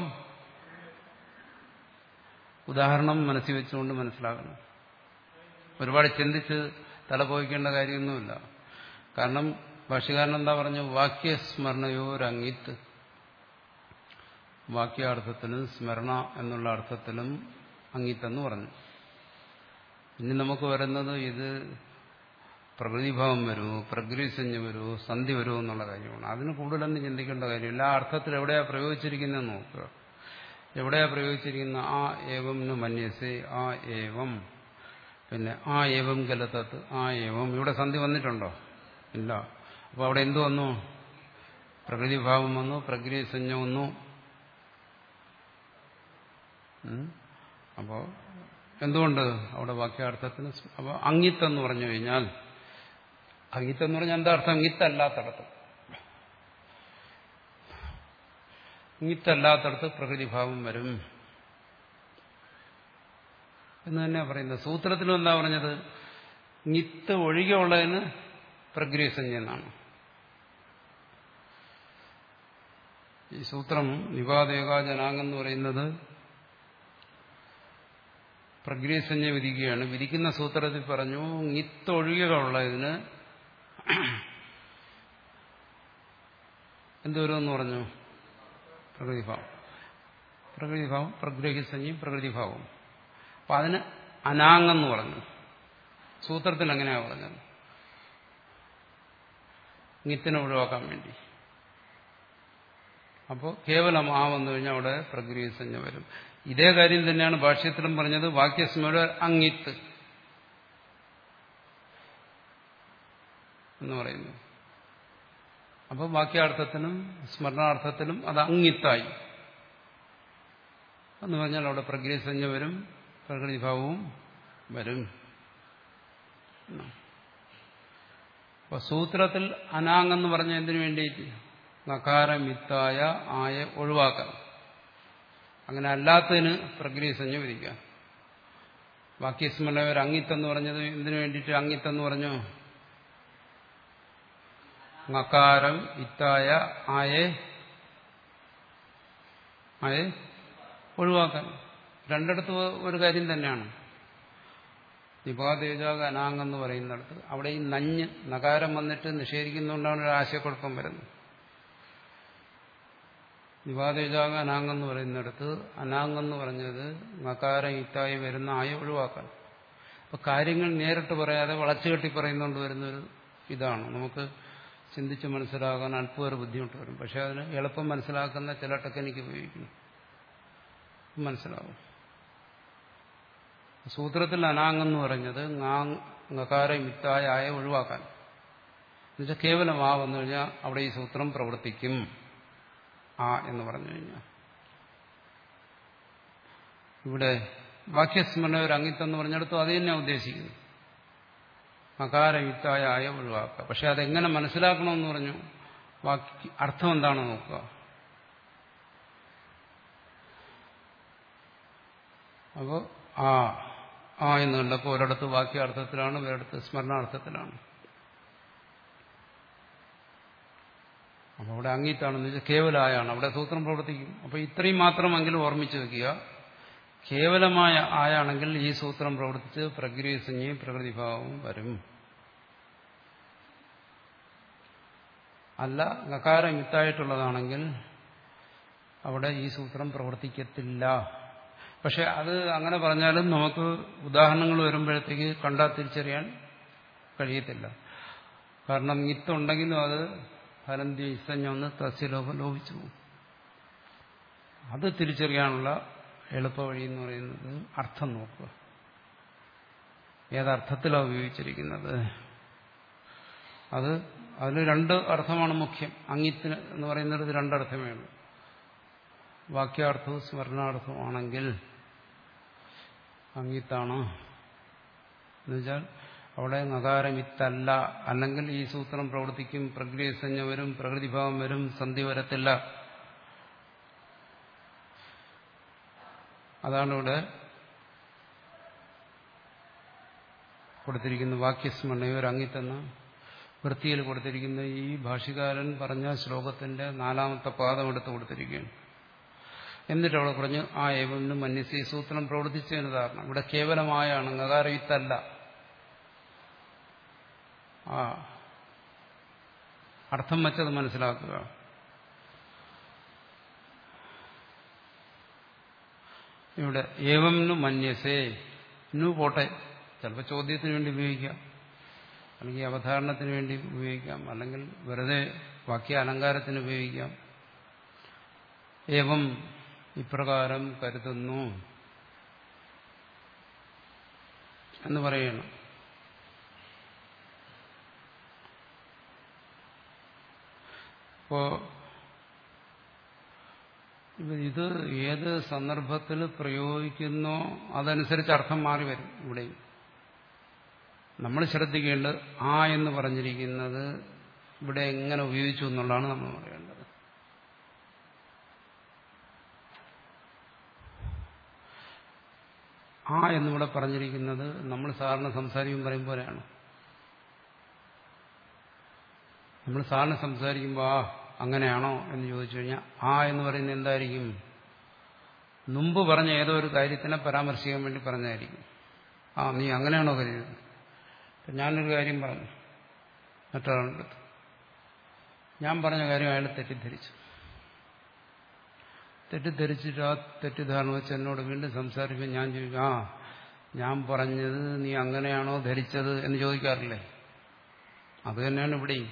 ഉദാഹരണം മനസ്സിൽ വെച്ചുകൊണ്ട് മനസ്സിലാക്കണം ഒരുപാട് ചിന്തിച്ച് തലപോയിക്കേണ്ട കാര്യമൊന്നുമില്ല കാരണം ഭാഷകാരൻ എന്താ പറഞ്ഞു വാക്യസ്മരണയോരങ്ങിത്ത് വാക്യാർത്ഥത്തിലും സ്മരണ എന്നുള്ള അർത്ഥത്തിലും അങ്ങിത്തെന്ന് പറഞ്ഞു ഇനി നമുക്ക് വരുന്നത് ഇത് പ്രകൃതിഭാവം വരുമോ പ്രകൃതിസഞ്ജ വരുമോ സന്ധി വരുമോ എന്നുള്ള കാര്യമാണ് അതിന് കൂടുതലൊന്നും ചിന്തിക്കേണ്ട കാര്യമില്ല ആ അർത്ഥത്തിൽ എവിടെയാ പ്രയോഗിച്ചിരിക്കുന്നത് നോക്കുക എവിടെയാ പ്രയോഗിച്ചിരിക്കുന്ന ആ ഏവം മന്യസേ ആ ഏവം പിന്നെ ആ ഏവം കലത്തത്ത് ആ ഏവം ഇവിടെ സന്ധി വന്നിട്ടുണ്ടോ ഇല്ല അപ്പോൾ അവിടെ എന്തു വന്നു പ്രകൃതിഭാവം വന്നു പ്രകൃതിസഞ്ജ വന്നു അപ്പോൾ എന്തുകൊണ്ട് അവിടെ വാക്യാർത്ഥത്തിന് അപ്പോൾ അങ്ങിത്തെന്ന് പറഞ്ഞു കഴിഞ്ഞാൽ അങ്ങിത്തെന്ന് പറഞ്ഞാൽ എന്താ അർത്ഥം അങ്ങിത്തല്ലാത്തടത്ത് അങ്ങിത്തല്ലാത്തടത്ത് പ്രകൃതിഭാവം വരും എന്ന് തന്നെയാണ് പറയുന്നത് സൂത്രത്തിലും എന്താ പറഞ്ഞത് നിത്ത് ഒഴികെയുള്ളതിന് പ്രക്രിയസഞ്ജ എന്നാണ് ഈ സൂത്രം നിവാദേകാജനാങ് എന്ന് പറയുന്നത് പ്രക്രിയസഞ്ജ വിധിക്കുകയാണ് വിധിക്കുന്ന സൂത്രത്തിൽ പറഞ്ഞു നിത്തൊഴികെയുള്ളതിന് എന്തുവരുമെന്ന് പറഞ്ഞു പ്രകൃതിഭാവം പ്രകൃതിഭാവം പ്രഗ്രഹിസഞ്ജയും പ്രകൃതിഭാവം അപ്പൊ അതിന് അനാങ്ങെന്ന് പറഞ്ഞു സൂത്രത്തിൽ എങ്ങനെയാ പറഞ്ഞത് നിത്തിനെ ഒഴിവാക്കാൻ വേണ്ടി അപ്പോൾ കേവലം ആ വന്നു കഴിഞ്ഞാൽ അവിടെ പ്രക്രിയസഞ്ജ വരും ഇതേ കാര്യം തന്നെയാണ് ഭാഷ്യത്തിലും പറഞ്ഞത് വാക്യസ്മര അങ്ങിത്ത് എന്ന് പറയുന്നു അപ്പോൾ വാക്യാർത്ഥത്തിനും സ്മരണാർത്ഥത്തിനും അത് അങ്ങിത്തായി എന്ന് പറഞ്ഞാൽ അവിടെ പ്രക്രിയസഞ്ജ വരും പ്രകൃതിഭാവവും വരും അപ്പൊ സൂത്രത്തിൽ അനാങ്ങെന്ന് പറഞ്ഞ എന്തിനു വേണ്ടിയിട്ട് നകാരമിത്തായ ആയ ഒഴിവാക്കാൻ അങ്ങനെ അല്ലാത്തതിന് പ്രക്രിയസഞ്ജ വിധിക്കാം വാക്യസ്മരണ ഒരു അങ്ങിത്തെന്ന് പറഞ്ഞത് എന്തിനു വേണ്ടിയിട്ട് അങ്ങിത്തെന്ന് പറഞ്ഞു നകാരം ഇത്തായ ആയെ ആയെ ഒഴിവാക്കാൻ രണ്ടിടത്ത് ഒരു കാര്യം തന്നെയാണ് നിപാതേജാക അനാങ്ങെന്ന് പറയുന്നിടത്ത് അവിടെ ഈ നഞ്ഞ് നകാരം വന്നിട്ട് നിഷേധിക്കുന്നതുകൊണ്ടാണ് ഒരു ആശയക്കുഴപ്പം വരുന്നത് നിവാദേജാക അനാങ്ങെന്ന് പറയുന്നിടത്ത് അനാങ്ങെന്ന് പറഞ്ഞത് നകാരം ഇത്തായി വരുന്ന ആയ ഒഴിവാക്കാൻ അപ്പൊ കാര്യങ്ങൾ നേരിട്ട് പറയാതെ വളച്ചുകെട്ടി പറയുന്നതുകൊണ്ട് വരുന്നൊരു ഇതാണ് നമുക്ക് ചിന്തിച്ച് മനസ്സിലാകാൻ അല്പം ഒരു ബുദ്ധിമുട്ട് വരും പക്ഷെ അതിന് എളുപ്പം മനസ്സിലാക്കുന്ന ചില ടെക്നിക്ക് ഉപയോഗിക്കുന്നു മനസ്സിലാവും സൂത്രത്തിൽ അനാങ്ങെന്ന് പറഞ്ഞത് ngകാര മിത്തായ ആയ ഒഴിവാക്കാൻ എന്നുവെച്ചാൽ കേവലം ആ വന്നു കഴിഞ്ഞാൽ അവിടെ ഈ സൂത്രം പ്രവർത്തിക്കും ആ എന്ന് പറഞ്ഞു കഴിഞ്ഞാൽ ഇവിടെ വാക്യസ്മരണ ഒരു അങ്ങിത്തം എന്ന് പറഞ്ഞെടുത്തു അത് തന്നെ ഉദ്ദേശിക്കുന്നു അകാരയുക്തായ ആയ ഒഴിവാക്കുക പക്ഷെ അതെങ്ങനെ മനസ്സിലാക്കണമെന്ന് പറഞ്ഞു വാക്യ അർത്ഥം എന്താണെന്ന് നോക്കുക അപ്പോൾ ആ ആ എന്ന് കണ്ടപ്പോൾ ഒരിടത്ത് വാക്യാർത്ഥത്തിലാണ് ഒരിടത്ത് സ്മരണാർത്ഥത്തിലാണ് അപ്പോൾ അവിടെ അങ്ങിത്താണെന്ന് വെച്ചാൽ കേവലായാണ് അവിടെ സൂത്രം പ്രവർത്തിക്കും അപ്പോൾ ഇത്രയും മാത്രമെങ്കിലും ഓർമ്മിച്ച് വെക്കുക കേവലമായ ആയാണെങ്കിൽ ഈ സൂത്രം പ്രവർത്തിച്ച് പ്രക്രിയസഞ്ജയും പ്രകൃതിഭാവവും വരും അല്ല ഗകാരം മിത്തായിട്ടുള്ളതാണെങ്കിൽ അവിടെ ഈ സൂത്രം പ്രവർത്തിക്കത്തില്ല പക്ഷെ അത് അങ്ങനെ പറഞ്ഞാലും നമുക്ക് ഉദാഹരണങ്ങൾ വരുമ്പോഴത്തേക്ക് കണ്ടാൽ തിരിച്ചറിയാൻ കഴിയത്തില്ല കാരണം മിത്തുണ്ടെങ്കിലും അത് ഫലന്തി ഇസഞ്ഞൊന്ന് തസ്യലോപം ലോപിച്ചു പോകും അത് തിരിച്ചറിയാനുള്ള എളുപ്പവഴി എന്ന് പറയുന്നത് അർത്ഥം നോക്കുക ഏതർത്ഥത്തിലാണ് ഉപയോഗിച്ചിരിക്കുന്നത് അത് അതിൽ രണ്ട് അർത്ഥമാണ് മുഖ്യം അങ്ങിത്തിന് എന്ന് പറയുന്നത് രണ്ടർത്ഥമേ ഉള്ളൂ വാക്യാർത്ഥവും സ്മരണാർത്ഥവും ആണെങ്കിൽ അങ്ങിത്താണ് എന്നുവെച്ചാൽ അവിടെ നകാരമിത്തല്ല അല്ലെങ്കിൽ ഈ സൂത്രം പ്രവർത്തിക്കും പ്രക്രിയസഞ്ജ വരും പ്രകൃതിഭാവം വരും സന്ധി വരത്തില്ല അതാണ് ഇവിടെ കൊടുത്തിരിക്കുന്ന വാക്യസ്മരണയോ ഒരു അങ്ങിത്തെന്ന വൃത്തിയിൽ കൊടുത്തിരിക്കുന്ന ഈ ഭാഷകാരൻ പറഞ്ഞ ശ്ലോകത്തിന്റെ നാലാമത്തെ പാദം എടുത്ത് കൊടുത്തിരിക്കുകയാണ് എന്നിട്ട് അവിടെ പറഞ്ഞു ആ ഏവനും മന്യസി സൂത്രം പ്രവർത്തിച്ചതിന് കാരണം ഇവിടെ കേവലമായാണ് ഗകാരവിത്തല്ല ആ അർത്ഥം വച്ചത് മനസ്സിലാക്കുക ഇവിടെ ഏവം നു മന്യസേ നു പോട്ടെ ചിലപ്പോൾ ചോദ്യത്തിന് വേണ്ടി ഉപയോഗിക്കാം അല്ലെങ്കിൽ അവധാരണത്തിന് വേണ്ടി ഉപയോഗിക്കാം അല്ലെങ്കിൽ വെറുതെ വാക്യ അലങ്കാരത്തിന് ഉപയോഗിക്കാം ഏവം ഇപ്രകാരം കരുതുന്നു എന്ന് പറയണം ഇപ്പോ ഇത് ഏത് സന്ദർഭത്തിൽ പ്രയോഗിക്കുന്നോ അതനുസരിച്ച് അർത്ഥം മാറി വരും ഇവിടെയും നമ്മൾ ശ്രദ്ധിക്കേണ്ടത് ആ എന്ന് പറഞ്ഞിരിക്കുന്നത് ഇവിടെ എങ്ങനെ ഉപയോഗിച്ചു എന്നുള്ളതാണ് നമ്മൾ പറയേണ്ടത് ആ എന്നിവിടെ പറഞ്ഞിരിക്കുന്നത് നമ്മൾ സാറിന് സംസാരിക്കും പറയും പോലെയാണ് നമ്മൾ സാറിന് സംസാരിക്കുമ്പോൾ ആ അങ്ങനെയാണോ എന്ന് ചോദിച്ചു കഴിഞ്ഞാൽ ആ എന്ന് പറയുന്നത് എന്തായിരിക്കും മുമ്പ് പറഞ്ഞ ഏതോ ഒരു കാര്യത്തിനെ പരാമർശിക്കാൻ വേണ്ടി പറഞ്ഞതായിരിക്കും ആ നീ അങ്ങനെയാണോ കരുതിയത് ഇപ്പം ഞാനൊരു കാര്യം പറഞ്ഞു മറ്റൊരാളുടെ അടുത്ത് ഞാൻ പറഞ്ഞ കാര്യം അയാൾ തെറ്റിദ്ധരിച്ചു തെറ്റിദ്ധരിച്ചിട്ട് ആ തെറ്റിദ്ധാരണ വെച്ച് എന്നോട് വീണ്ടും സംസാരിക്കുമ്പോൾ ഞാൻ ചോദിക്കും ആ ഞാൻ പറഞ്ഞത് നീ അങ്ങനെയാണോ ധരിച്ചത് എന്ന് ചോദിക്കാറില്ലേ അത് തന്നെയാണ് ഇവിടെയും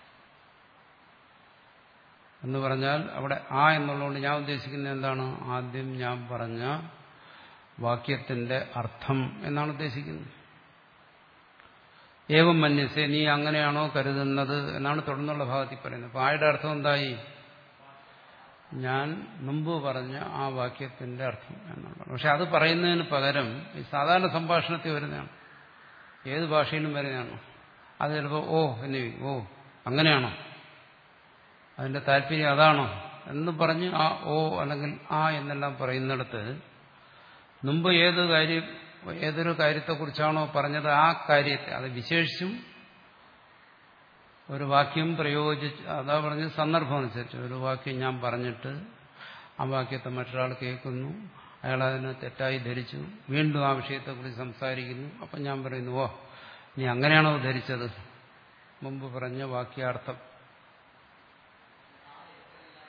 എന്ന് പറഞ്ഞാൽ അവിടെ ആ എന്നുള്ളതുകൊണ്ട് ഞാൻ ഉദ്ദേശിക്കുന്നത് എന്താണ് ആദ്യം ഞാൻ പറഞ്ഞ വാക്യത്തിന്റെ അർത്ഥം എന്നാണ് ഉദ്ദേശിക്കുന്നത് ഏവം മന്യസെ നീ അങ്ങനെയാണോ കരുതുന്നത് എന്നാണ് തുടർന്നുള്ള ഭാഗത്തിൽ പറയുന്നത് അപ്പൊ ആയുടെ അർത്ഥം എന്തായി ഞാൻ മുമ്പ് പറഞ്ഞ ആ വാക്യത്തിന്റെ അർത്ഥം എന്നുള്ളതാണ് പക്ഷെ അത് പറയുന്നതിന് പകരം ഈ സാധാരണ സംഭാഷണത്തിൽ വരുന്നതാണ് ഏത് ഭാഷയിലും വരുന്നതാണ് അത് ചിലപ്പോൾ ഓ എന്ന് ഓ അങ്ങനെയാണോ അതിന്റെ താല്പര്യം അതാണോ എന്ന് പറഞ്ഞ് ആ ഓ അല്ലെങ്കിൽ ആ എന്നെല്ലാം പറയുന്നിടത്ത് മുമ്പ് ഏത് കാര്യം ഏതൊരു കാര്യത്തെക്കുറിച്ചാണോ പറഞ്ഞത് ആ കാര്യത്തെ അത് വിശേഷിച്ചും ഒരു വാക്യം പ്രയോഗിച്ച് അതാ പറഞ്ഞ സന്ദർഭം അനുസരിച്ച് ഒരു വാക്യം ഞാൻ പറഞ്ഞിട്ട് ആ വാക്യത്തെ മറ്റൊരാൾ കേൾക്കുന്നു അയാൾ അതിനെ തെറ്റായി ധരിച്ചു വീണ്ടും ആ വിഷയത്തെക്കുറിച്ച് സംസാരിക്കുന്നു അപ്പം ഞാൻ പറയുന്നു ഓ നീ അങ്ങനെയാണോ ധരിച്ചത് മുമ്പ് പറഞ്ഞ വാക്യാർത്ഥം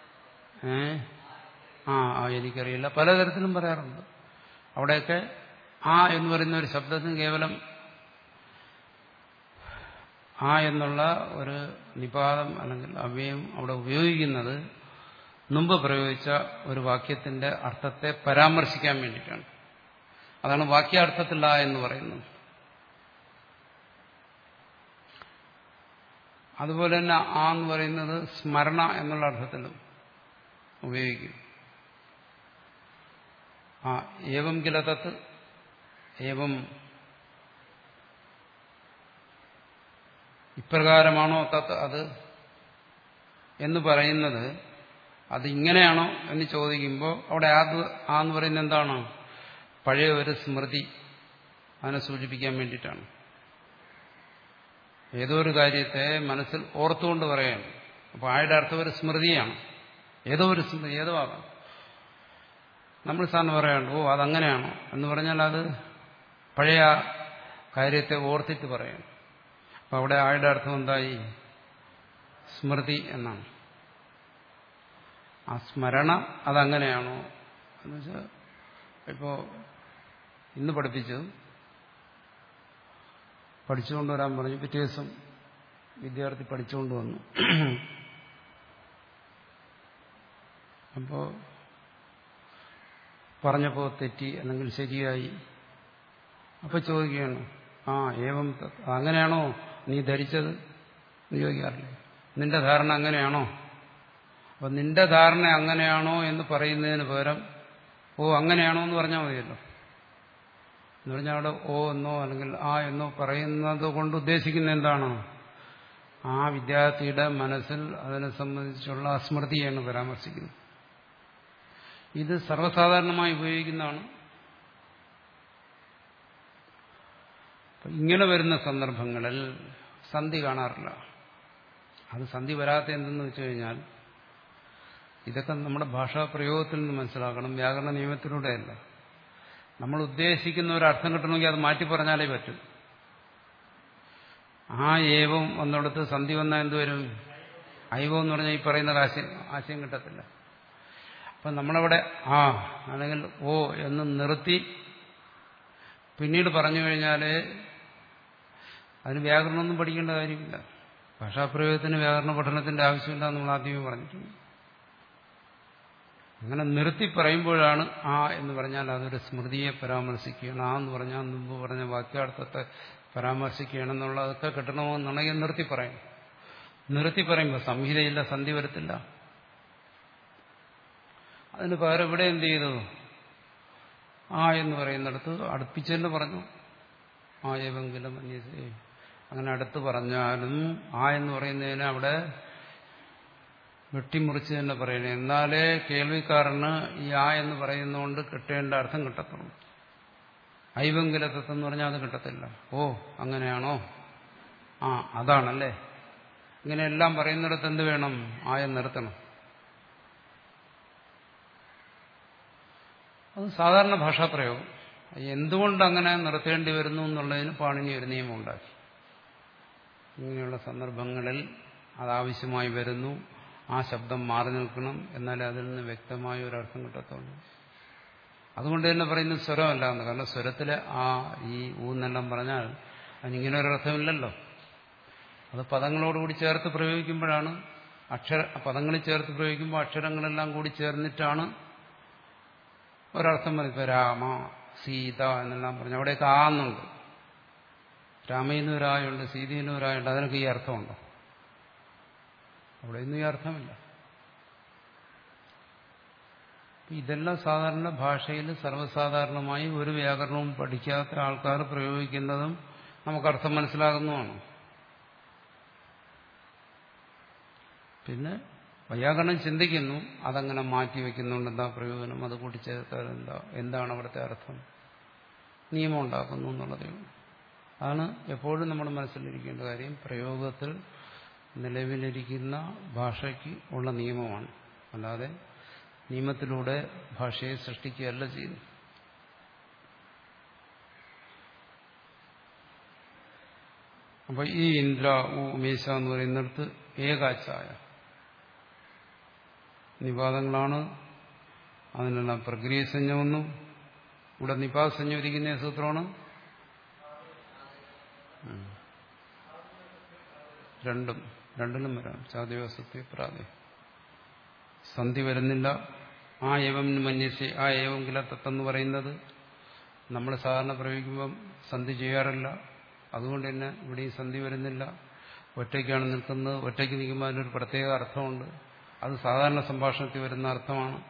ഏ ആ ആ എനിക്കറിയില്ല പലതരത്തിലും പറയാറുണ്ട് അവിടെയൊക്കെ ആ എന്ന് പറയുന്ന ഒരു ശബ്ദത്തിന് കേവലം ആ എന്നുള്ള ഒരു നിപാതം അല്ലെങ്കിൽ അവയം അവിടെ ഉപയോഗിക്കുന്നത് മുമ്പ് പ്രയോഗിച്ച ഒരു വാക്യത്തിന്റെ അർത്ഥത്തെ പരാമർശിക്കാൻ വേണ്ടിയിട്ടാണ് അതാണ് വാക്യാർത്ഥത്തിൽ ആ എന്ന് പറയുന്നത് അതുപോലെ തന്നെ ആ എന്ന് പറയുന്നത് സ്മരണ എന്നുള്ള അർത്ഥത്തിലും ഉപയോഗിക്കും ആ ഏവം കില തത്ത് ഏവം ഇപ്രകാരമാണോ തത്ത് അത് എന്ന് പറയുന്നത് അത് ഇങ്ങനെയാണോ എന്ന് ചോദിക്കുമ്പോൾ അവിടെ ആത് ആ എന്ന് പറയുന്നത് എന്താണ് പഴയ ഒരു സ്മൃതി അതിനെ സൂചിപ്പിക്കാൻ വേണ്ടിയിട്ടാണ് ഏതോ ഒരു കാര്യത്തെ മനസ്സിൽ ഓർത്തുകൊണ്ട് പറയാണ് അപ്പോൾ ആയുടെ അർത്ഥം ഒരു സ്മൃതിയാണ് ഏതോ ഒരു സ്മൃതി ഏതോ ആകാം നമ്മൾ സാറിന് പറയാണ്ട് ഓ അതങ്ങനെയാണോ എന്ന് പറഞ്ഞാൽ അത് പഴയ കാര്യത്തെ ഓർത്തിട്ട് പറയണം അപ്പം അവിടെ ആയുടെ അർത്ഥം എന്തായി സ്മൃതി എന്നാണ് ആ സ്മരണ അതങ്ങനെയാണോ എന്ന് വെച്ചാൽ ഇപ്പോൾ ഇന്ന് പഠിപ്പിച്ചു പഠിച്ചുകൊണ്ട് വരാൻ പറഞ്ഞു പിറ്റേ ദിവസം വിദ്യാർത്ഥി പഠിച്ചുകൊണ്ട് വന്നു അപ്പോൾ പറഞ്ഞപ്പോൾ തെറ്റി അല്ലെങ്കിൽ ശരിയായി അപ്പോൾ ചോദിക്കുകയാണ് ആ ഏവം അങ്ങനെയാണോ നീ ധരിച്ചത് എന്ന് ചോദിക്കാറില്ലേ നിന്റെ ധാരണ അങ്ങനെയാണോ അപ്പം നിന്റെ ധാരണ അങ്ങനെയാണോ എന്ന് പറയുന്നതിന് പകരം ഓ അങ്ങനെയാണോ എന്ന് പറഞ്ഞാൽ മതിയല്ലോ എന്ന് പറഞ്ഞാൽ അവിടെ ഓ എന്നോ അല്ലെങ്കിൽ ആ എന്നോ പറയുന്നത് കൊണ്ട് ഉദ്ദേശിക്കുന്ന എന്താണ് ആ വിദ്യാർത്ഥിയുടെ മനസ്സിൽ അതിനെ സംബന്ധിച്ചുള്ള അസ്മൃതിയാണ് പരാമർശിക്കുന്നത് ഇത് സർവ്വസാധാരണമായി ഉപയോഗിക്കുന്നതാണ് ഇങ്ങനെ വരുന്ന സന്ദർഭങ്ങളിൽ സന്ധി കാണാറില്ല അത് സന്ധി വരാത്ത എന്തെന്ന് വെച്ച് കഴിഞ്ഞാൽ ഇതൊക്കെ നമ്മുടെ ഭാഷാ പ്രയോഗത്തിൽ നിന്ന് മനസ്സിലാക്കണം വ്യാകരണ നിയമത്തിലൂടെയല്ല നമ്മൾ ഉദ്ദേശിക്കുന്ന ഒരു അർത്ഥം കിട്ടണമെങ്കിൽ അത് മാറ്റി പറഞ്ഞാലേ പറ്റും ആ ഏവം വന്നിടത്ത് സന്ധി വന്നാൽ എന്തുവരും ഐവം എന്ന് പറഞ്ഞാൽ ഈ പറയുന്ന ആശയം ആശയം കിട്ടത്തില്ല അപ്പം നമ്മളവിടെ ആ അല്ലെങ്കിൽ ഓ എന്ന് നിർത്തി പിന്നീട് പറഞ്ഞു കഴിഞ്ഞാൽ അതിന് വ്യാകരണമൊന്നും പഠിക്കേണ്ട കാര്യമില്ല ഭാഷാപ്രയോഗത്തിന് വ്യാകരണ പഠനത്തിന്റെ ആവശ്യമില്ല നമ്മൾ ആദ്യമേ പറഞ്ഞിട്ടുണ്ട് അങ്ങനെ നിർത്തി പറയുമ്പോഴാണ് ആ എന്ന് പറഞ്ഞാൽ അതൊരു സ്മൃതിയെ പരാമർശിക്കുകയാണ് ആ എന്ന് പറഞ്ഞാൽ മുമ്പ് പറഞ്ഞ വാക്യാർത്ഥത്തെ പരാമർശിക്കുകയാണെന്നുള്ളതൊക്കെ കിട്ടണമെന്നുണ്ടെങ്കിൽ നിർത്തി പറയും നിർത്തി പറയുമ്പോൾ സംഹിതയില്ല സന്ധി വരത്തില്ല അതിന് പകരം ഇവിടെ എന്ത് ചെയ്തു ആ എന്ന് പറയുന്നിടത്ത് അടുപ്പിച്ചെന്ന് പറഞ്ഞു ആ ഏവെങ്കിലും അന്യസേ അങ്ങനെ അടുത്ത് പറഞ്ഞാലും ആ എന്ന് പറയുന്നതിന് അവിടെ വെട്ടിമുറിച്ച് തന്നെ പറയണേ എന്നാലേ കേൾവിക്കാരന് ഈ ആ എന്ന് പറയുന്നതുകൊണ്ട് കിട്ടേണ്ട അർത്ഥം കിട്ടത്തുള്ളൂ ഐവങ്കിലത്തെന്ന് പറഞ്ഞാൽ അത് കിട്ടത്തില്ല ഓ അങ്ങനെയാണോ ആ അതാണല്ലേ ഇങ്ങനെയെല്ലാം പറയുന്നിടത്ത് എന്ത് വേണം ആയ നിർത്തണം അത് സാധാരണ ഭാഷാപ്രയോഗം എന്തുകൊണ്ട് അങ്ങനെ നിർത്തേണ്ടി വരുന്നു എന്നുള്ളതിന് പാണിനി ഒരു നിയമം ഉണ്ടാക്കി ഇങ്ങനെയുള്ള സന്ദർഭങ്ങളിൽ അതാവശ്യമായി വരുന്നു ആ ശബ്ദം മാറി നിൽക്കണം എന്നാലേ അതിൽ നിന്ന് വ്യക്തമായ ഒരു അർത്ഥം കിട്ടത്തുള്ളൂ അതുകൊണ്ട് തന്നെ പറയുന്നത് സ്വരമല്ല എന്ന് കാരണം സ്വരത്തിലെ ആ ഈ ഊന്നെല്ലാം പറഞ്ഞാൽ അതിനിങ്ങനെ ഒരർത്ഥമില്ലല്ലോ അത് പദങ്ങളോടുകൂടി ചേർത്ത് പ്രയോഗിക്കുമ്പോഴാണ് അക്ഷര പദങ്ങളിൽ ചേർത്ത് പ്രയോഗിക്കുമ്പോൾ അക്ഷരങ്ങളെല്ലാം കൂടി ചേർന്നിട്ടാണ് ഒരർത്ഥം വരും ഇപ്പൊ രാമ സീത എന്നെല്ലാം പറഞ്ഞു അവിടെയൊക്കെ ആന്നുണ്ട് രാമയിലും ഒരായുണ്ട് സീതയിലും ഒരായുണ്ട് അതിനൊക്കെ ഈ അർത്ഥമുണ്ടോ അവിടെ ഒന്നും ഈ അർത്ഥമില്ല ഇതെല്ലാം സാധാരണ ഭാഷയിൽ സർവ്വസാധാരണമായി ഒരു വ്യാകരണവും പഠിക്കാത്ത ആൾക്കാർ പ്രയോഗിക്കുന്നതും നമുക്കർത്ഥം മനസ്സിലാകുന്നതാണ് പിന്നെ വൈയാകരണം ചിന്തിക്കുന്നു അതങ്ങനെ മാറ്റി വെക്കുന്നുണ്ട് എന്താ പ്രയോജനം അത് കൂട്ടിച്ചേർത്താൽ എന്താ എന്താണ് അവിടുത്തെ അർത്ഥം നിയമം ഉണ്ടാക്കുന്നു എന്നുള്ളതേ അതാണ് എപ്പോഴും നമ്മൾ മനസ്സിലിരിക്കേണ്ട കാര്യം പ്രയോഗത്തിൽ നിലവിലിരിക്കുന്ന ഭാഷയ്ക്ക് ഉള്ള നിയമമാണ് അല്ലാതെ നിയമത്തിലൂടെ ഭാഷയെ സൃഷ്ടിക്കുകയല്ല ചെയ്യുന്നു അപ്പൊ ഈ ഇന്ദ്ര ഉ മീശ എന്ന് പറയുന്നിടത്ത് ഏകാച്ചായ നിവാദങ്ങളാണ് അതിനെല്ലാം പ്രക്രിയ സംജ്ഞമെന്നും ഇവിടെ നിപാത സംയോജിക്കുന്ന സൂത്രമാണ് ഉം. രണ്ടും രണ്ടിലും വരാം ചാദ്യവസത്യ പ്രാതി സന്ധി വരുന്നില്ല ആ ഏവം മന്യസി ആ ഏവം കില തത്തെന്ന് പറയുന്നത് നമ്മൾ സാധാരണ പ്രയോഗിക്കുമ്പം സന്ധി ചെയ്യാറില്ല അതുകൊണ്ട് തന്നെ ഇവിടെയും സന്ധി വരുന്നില്ല ഒറ്റയ്ക്കാണ് നിൽക്കുന്നത് ഒറ്റയ്ക്ക് നിൽക്കുമ്പോൾ അതിനൊരു പ്രത്യേക അർത്ഥമുണ്ട് അത് സാധാരണ സംഭാഷണത്തിൽ വരുന്ന അർത്ഥമാണ്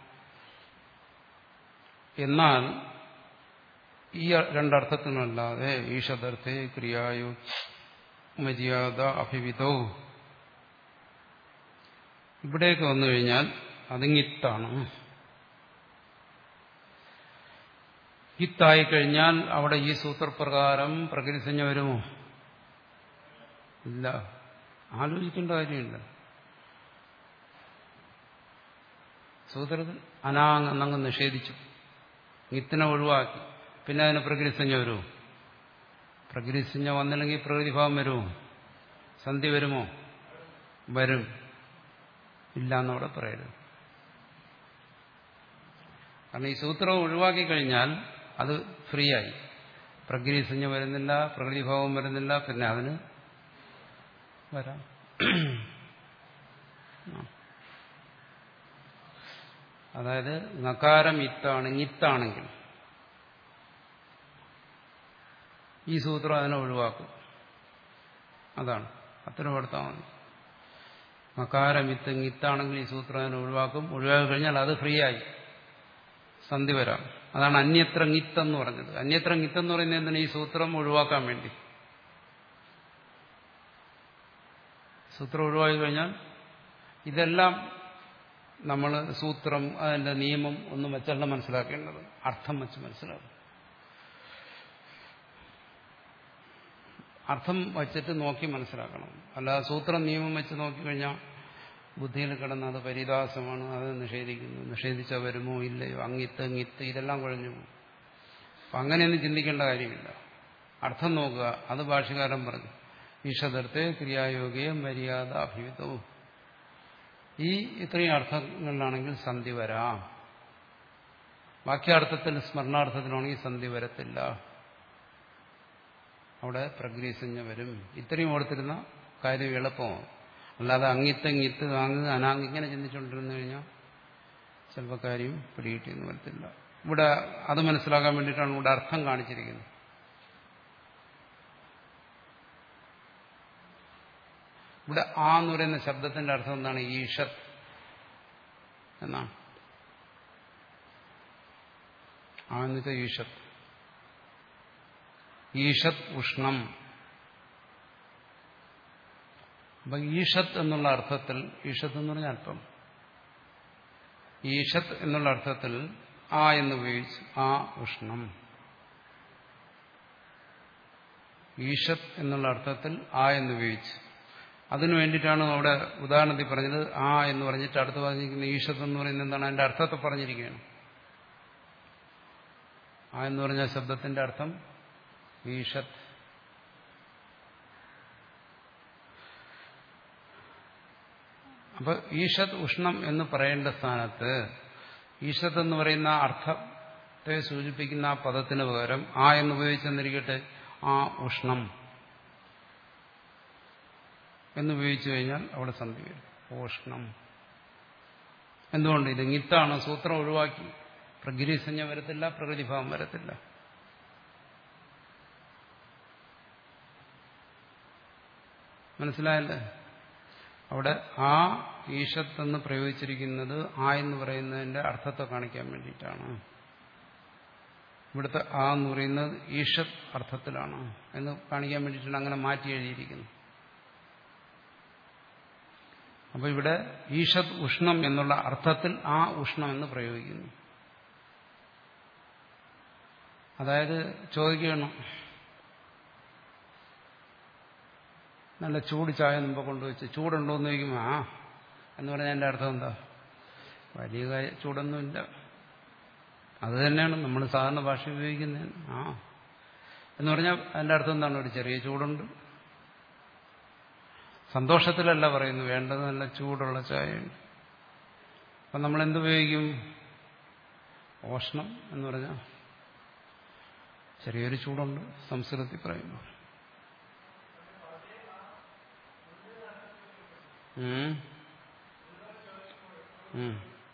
എന്നാൽ ഈ രണ്ടർത്ഥത്തിനല്ലാതെ ഈഷദർത്ഥേ ക്രിയായോ മര്യാദ അഭിവിധോ ഇവിടേക്ക് വന്നു കഴിഞ്ഞാൽ അതിങ്ങിത്താണ് ഹിത്തായി കഴിഞ്ഞാൽ അവിടെ ഈ സൂത്രപ്രകാരം പ്രകൃതിസഞ്ജ വരുമോ ഇല്ല ആലോചിക്കേണ്ട കാര്യമില്ല സൂത്രത്തിൽ അനാങ് എന്നങ്ങ് നിഷേധിച്ചു ഇത്തിനെ ഒഴിവാക്കി പിന്നെ അതിന് പ്രകൃതിസഞ്ജ വരുമോ പ്രകൃതിസഞ്ജ വന്നില്ലെങ്കിൽ പ്രകൃതിഭാവം വരുമോ സന്ധി വരുമോ വരും ഇല്ല എന്നവിടെ പറയരുത് കാരണം ഈ സൂത്രം ഒഴിവാക്കി കഴിഞ്ഞാൽ അത് ഫ്രീ ആയി പ്രകൃതിസഞ്ജ വരുന്നില്ല പ്രകൃതിഭാവം വരുന്നില്ല പിന്നെ അതിന് വരാം അതായത് നകാരം ഇത്താണ് ഇത്താണെങ്കിൽ ഈ സൂത്രം അതിനെ ഒഴിവാക്കും അതാണ് അത്തരം എടുത്താൽ മതി മകാരം ഇത്ത് ഇത്താണെങ്കിൽ ഈ സൂത്രം അതിനെ ഒഴിവാക്കും ഒഴിവാക്കി കഴിഞ്ഞാൽ അത് ഫ്രീ ആയി സന്ധി വരാം അതാണ് അന്യത്ര ഗിത്തെന്ന് പറഞ്ഞത് അന്യത്ര ഗിത്തെന്ന് പറയുന്നത് എന്തിനാ ഈ സൂത്രം ഒഴിവാക്കാൻ വേണ്ടി സൂത്രം ഒഴിവാക്കി കഴിഞ്ഞാൽ ഇതെല്ലാം നമ്മൾ സൂത്രം അതിന്റെ നിയമം ഒന്നും വെച്ചല്ല മനസ്സിലാക്കേണ്ടത് അർത്ഥം വെച്ച് മനസ്സിലാക്കും അർത്ഥം വച്ചിട്ട് നോക്കി മനസ്സിലാക്കണം അല്ലാതെ സൂത്രം നിയമം വെച്ച് നോക്കിക്കഴിഞ്ഞാൽ ബുദ്ധിയിൽ കിടന്ന് അത് പരിദാസമാണ് അത് നിഷേധിക്കുന്നു നിഷേധിച്ചാൽ വരുമോ ഇല്ലയോ അങ്ങിത്ത് അങ്ങിത്ത് ഇതെല്ലാം കുഴഞ്ഞു പോകും അപ്പം അങ്ങനെയൊന്നും ചിന്തിക്കേണ്ട കാര്യമില്ല അർത്ഥം നോക്കുക അത് ഭാഷകാരൻ പറഞ്ഞു ഈഷദർത്തെ ക്രിയായോഗിയും മര്യാദ അഭിഹിതവും ഈ ഇത്രയും അർത്ഥങ്ങളിലാണെങ്കിൽ സന്ധി വരാം വാക്യാർത്ഥത്തിൽ സ്മരണാർത്ഥത്തിലാണെങ്കിൽ സന്ധി വരത്തില്ല അവിടെ പ്രഗ്രീസഞ്ജ വരും ഇത്രയും ഓർത്തിരുന്ന കാര്യം എളുപ്പമാണ് അല്ലാതെ അങ്ങിത്ത് ഇങ്ങിത്ത് ആങ്ങ് അനാങ് ഇങ്ങനെ ചിന്തിച്ചുകൊണ്ടിരുന്നു കഴിഞ്ഞാൽ ചിലപ്പോൾ കാര്യം പിടികിട്ടിയെന്ന് വരത്തില്ല ഇവിടെ അത് മനസ്സിലാക്കാൻ വേണ്ടിയിട്ടാണ് ഇവിടെ അർത്ഥം കാണിച്ചിരിക്കുന്നത് ഇവിടെ ആ എന്ന് പറയുന്ന ശബ്ദത്തിന്റെ അർത്ഥം എന്താണ് ഈഷത്ത് എന്നാണ് ആ എന്ന് വെച്ചാൽ ഈഷത്ത് ഈഷത് ഉഷ്ണം അപ്പൊ ഈഷത്ത് എന്നുള്ള അർത്ഥത്തിൽ ഈഷത്ത് എന്ന് പറഞ്ഞാൽ അല്പം ഈഷത്ത് എന്നുള്ള അർത്ഥത്തിൽ ആ എന്ന് ഉപയോഗിച്ച് ആ ഉഷ്ണം ഈഷത്ത് എന്നുള്ള അർത്ഥത്തിൽ ആ എന്ന് ഉപയോഗിച്ച് അതിനു വേണ്ടിയിട്ടാണ് അവിടെ ഉദാഹരണത്തിൽ പറഞ്ഞത് ആ എന്ന് പറഞ്ഞിട്ട് അടുത്ത് പറഞ്ഞിരിക്കുന്ന ഈഷത്ത് എന്ന് പറയുന്നത് എന്താണ് അതിന്റെ അർത്ഥത്തെ പറഞ്ഞിരിക്കുകയാണ് ആ എന്ന് പറഞ്ഞ ശബ്ദത്തിന്റെ അർത്ഥം ഈഷത്ത് അപ്പൊ ഈഷത് ഉഷ്ണം എന്ന് പറയേണ്ട സ്ഥാനത്ത് ഈഷത്ത് എന്ന് പറയുന്ന അർത്ഥത്തെ സൂചിപ്പിക്കുന്ന ആ പദത്തിന് പകരം ആ എന്ന് ഉപയോഗിച്ചെന്നിരിക്കട്ടെ ആ ഉഷ്ണം എന്നുപയോഗിച്ചു കഴിഞ്ഞാൽ അവിടെ സന്ധി വരും ഓഷ്ണം എന്തുകൊണ്ട് ഇത് ഇത്താണ് സൂത്രം ഒഴിവാക്കി പ്രഗിരിസഞ്ജ വരത്തില്ല പ്രകൃതിഭാവം വരത്തില്ല മനസ്സിലായല്ലേ അവിടെ ആ ഈഷത്തെന്ന് പ്രയോഗിച്ചിരിക്കുന്നത് ആ എന്ന് പറയുന്നതിന്റെ അർത്ഥത്തെ കാണിക്കാൻ വേണ്ടിയിട്ടാണ് ഇവിടുത്തെ ആ എന്ന് പറയുന്നത് ഈഷത് അർത്ഥത്തിലാണ് എന്ന് കാണിക്കാൻ വേണ്ടിയിട്ടാണ് അങ്ങനെ മാറ്റി എഴുതിയിരിക്കുന്നത് അപ്പൊ ഇവിടെ ഈഷത് ഉഷ്ണം എന്നുള്ള അർത്ഥത്തിൽ ആ ഉഷ്ണം എന്ന് പ്രയോഗിക്കുന്നു അതായത് ചോദിക്കണം നല്ല ചൂട് ചായ മുമ്പ് കൊണ്ടുവച്ച് ചൂടുണ്ടോ എന്ന് ചോദിക്കുമ്പോൾ ആ എന്ന് പറഞ്ഞാൽ എൻ്റെ അർത്ഥം എന്താ വലിയ കാര്യം ചൂടൊന്നുമില്ല അത് തന്നെയാണ് നമ്മൾ സാധാരണ ഭാഷ ഉപയോഗിക്കുന്നത് ആ എന്ന് പറഞ്ഞാൽ അതിൻ്റെ അർത്ഥം എന്താണ് ഒരു ചെറിയ ചൂടുണ്ട് സന്തോഷത്തിലല്ല പറയുന്നു വേണ്ടത് നല്ല ചൂടുള്ള ചായയുണ്ട് അപ്പം നമ്മൾ എന്തുപയോഗിക്കും ഓഷ്ണം എന്ന് പറഞ്ഞാൽ ചെറിയൊരു ചൂടുണ്ട് സംസ്കൃതത്തിൽ പറയുമ്പോൾ ഉം. ഉം.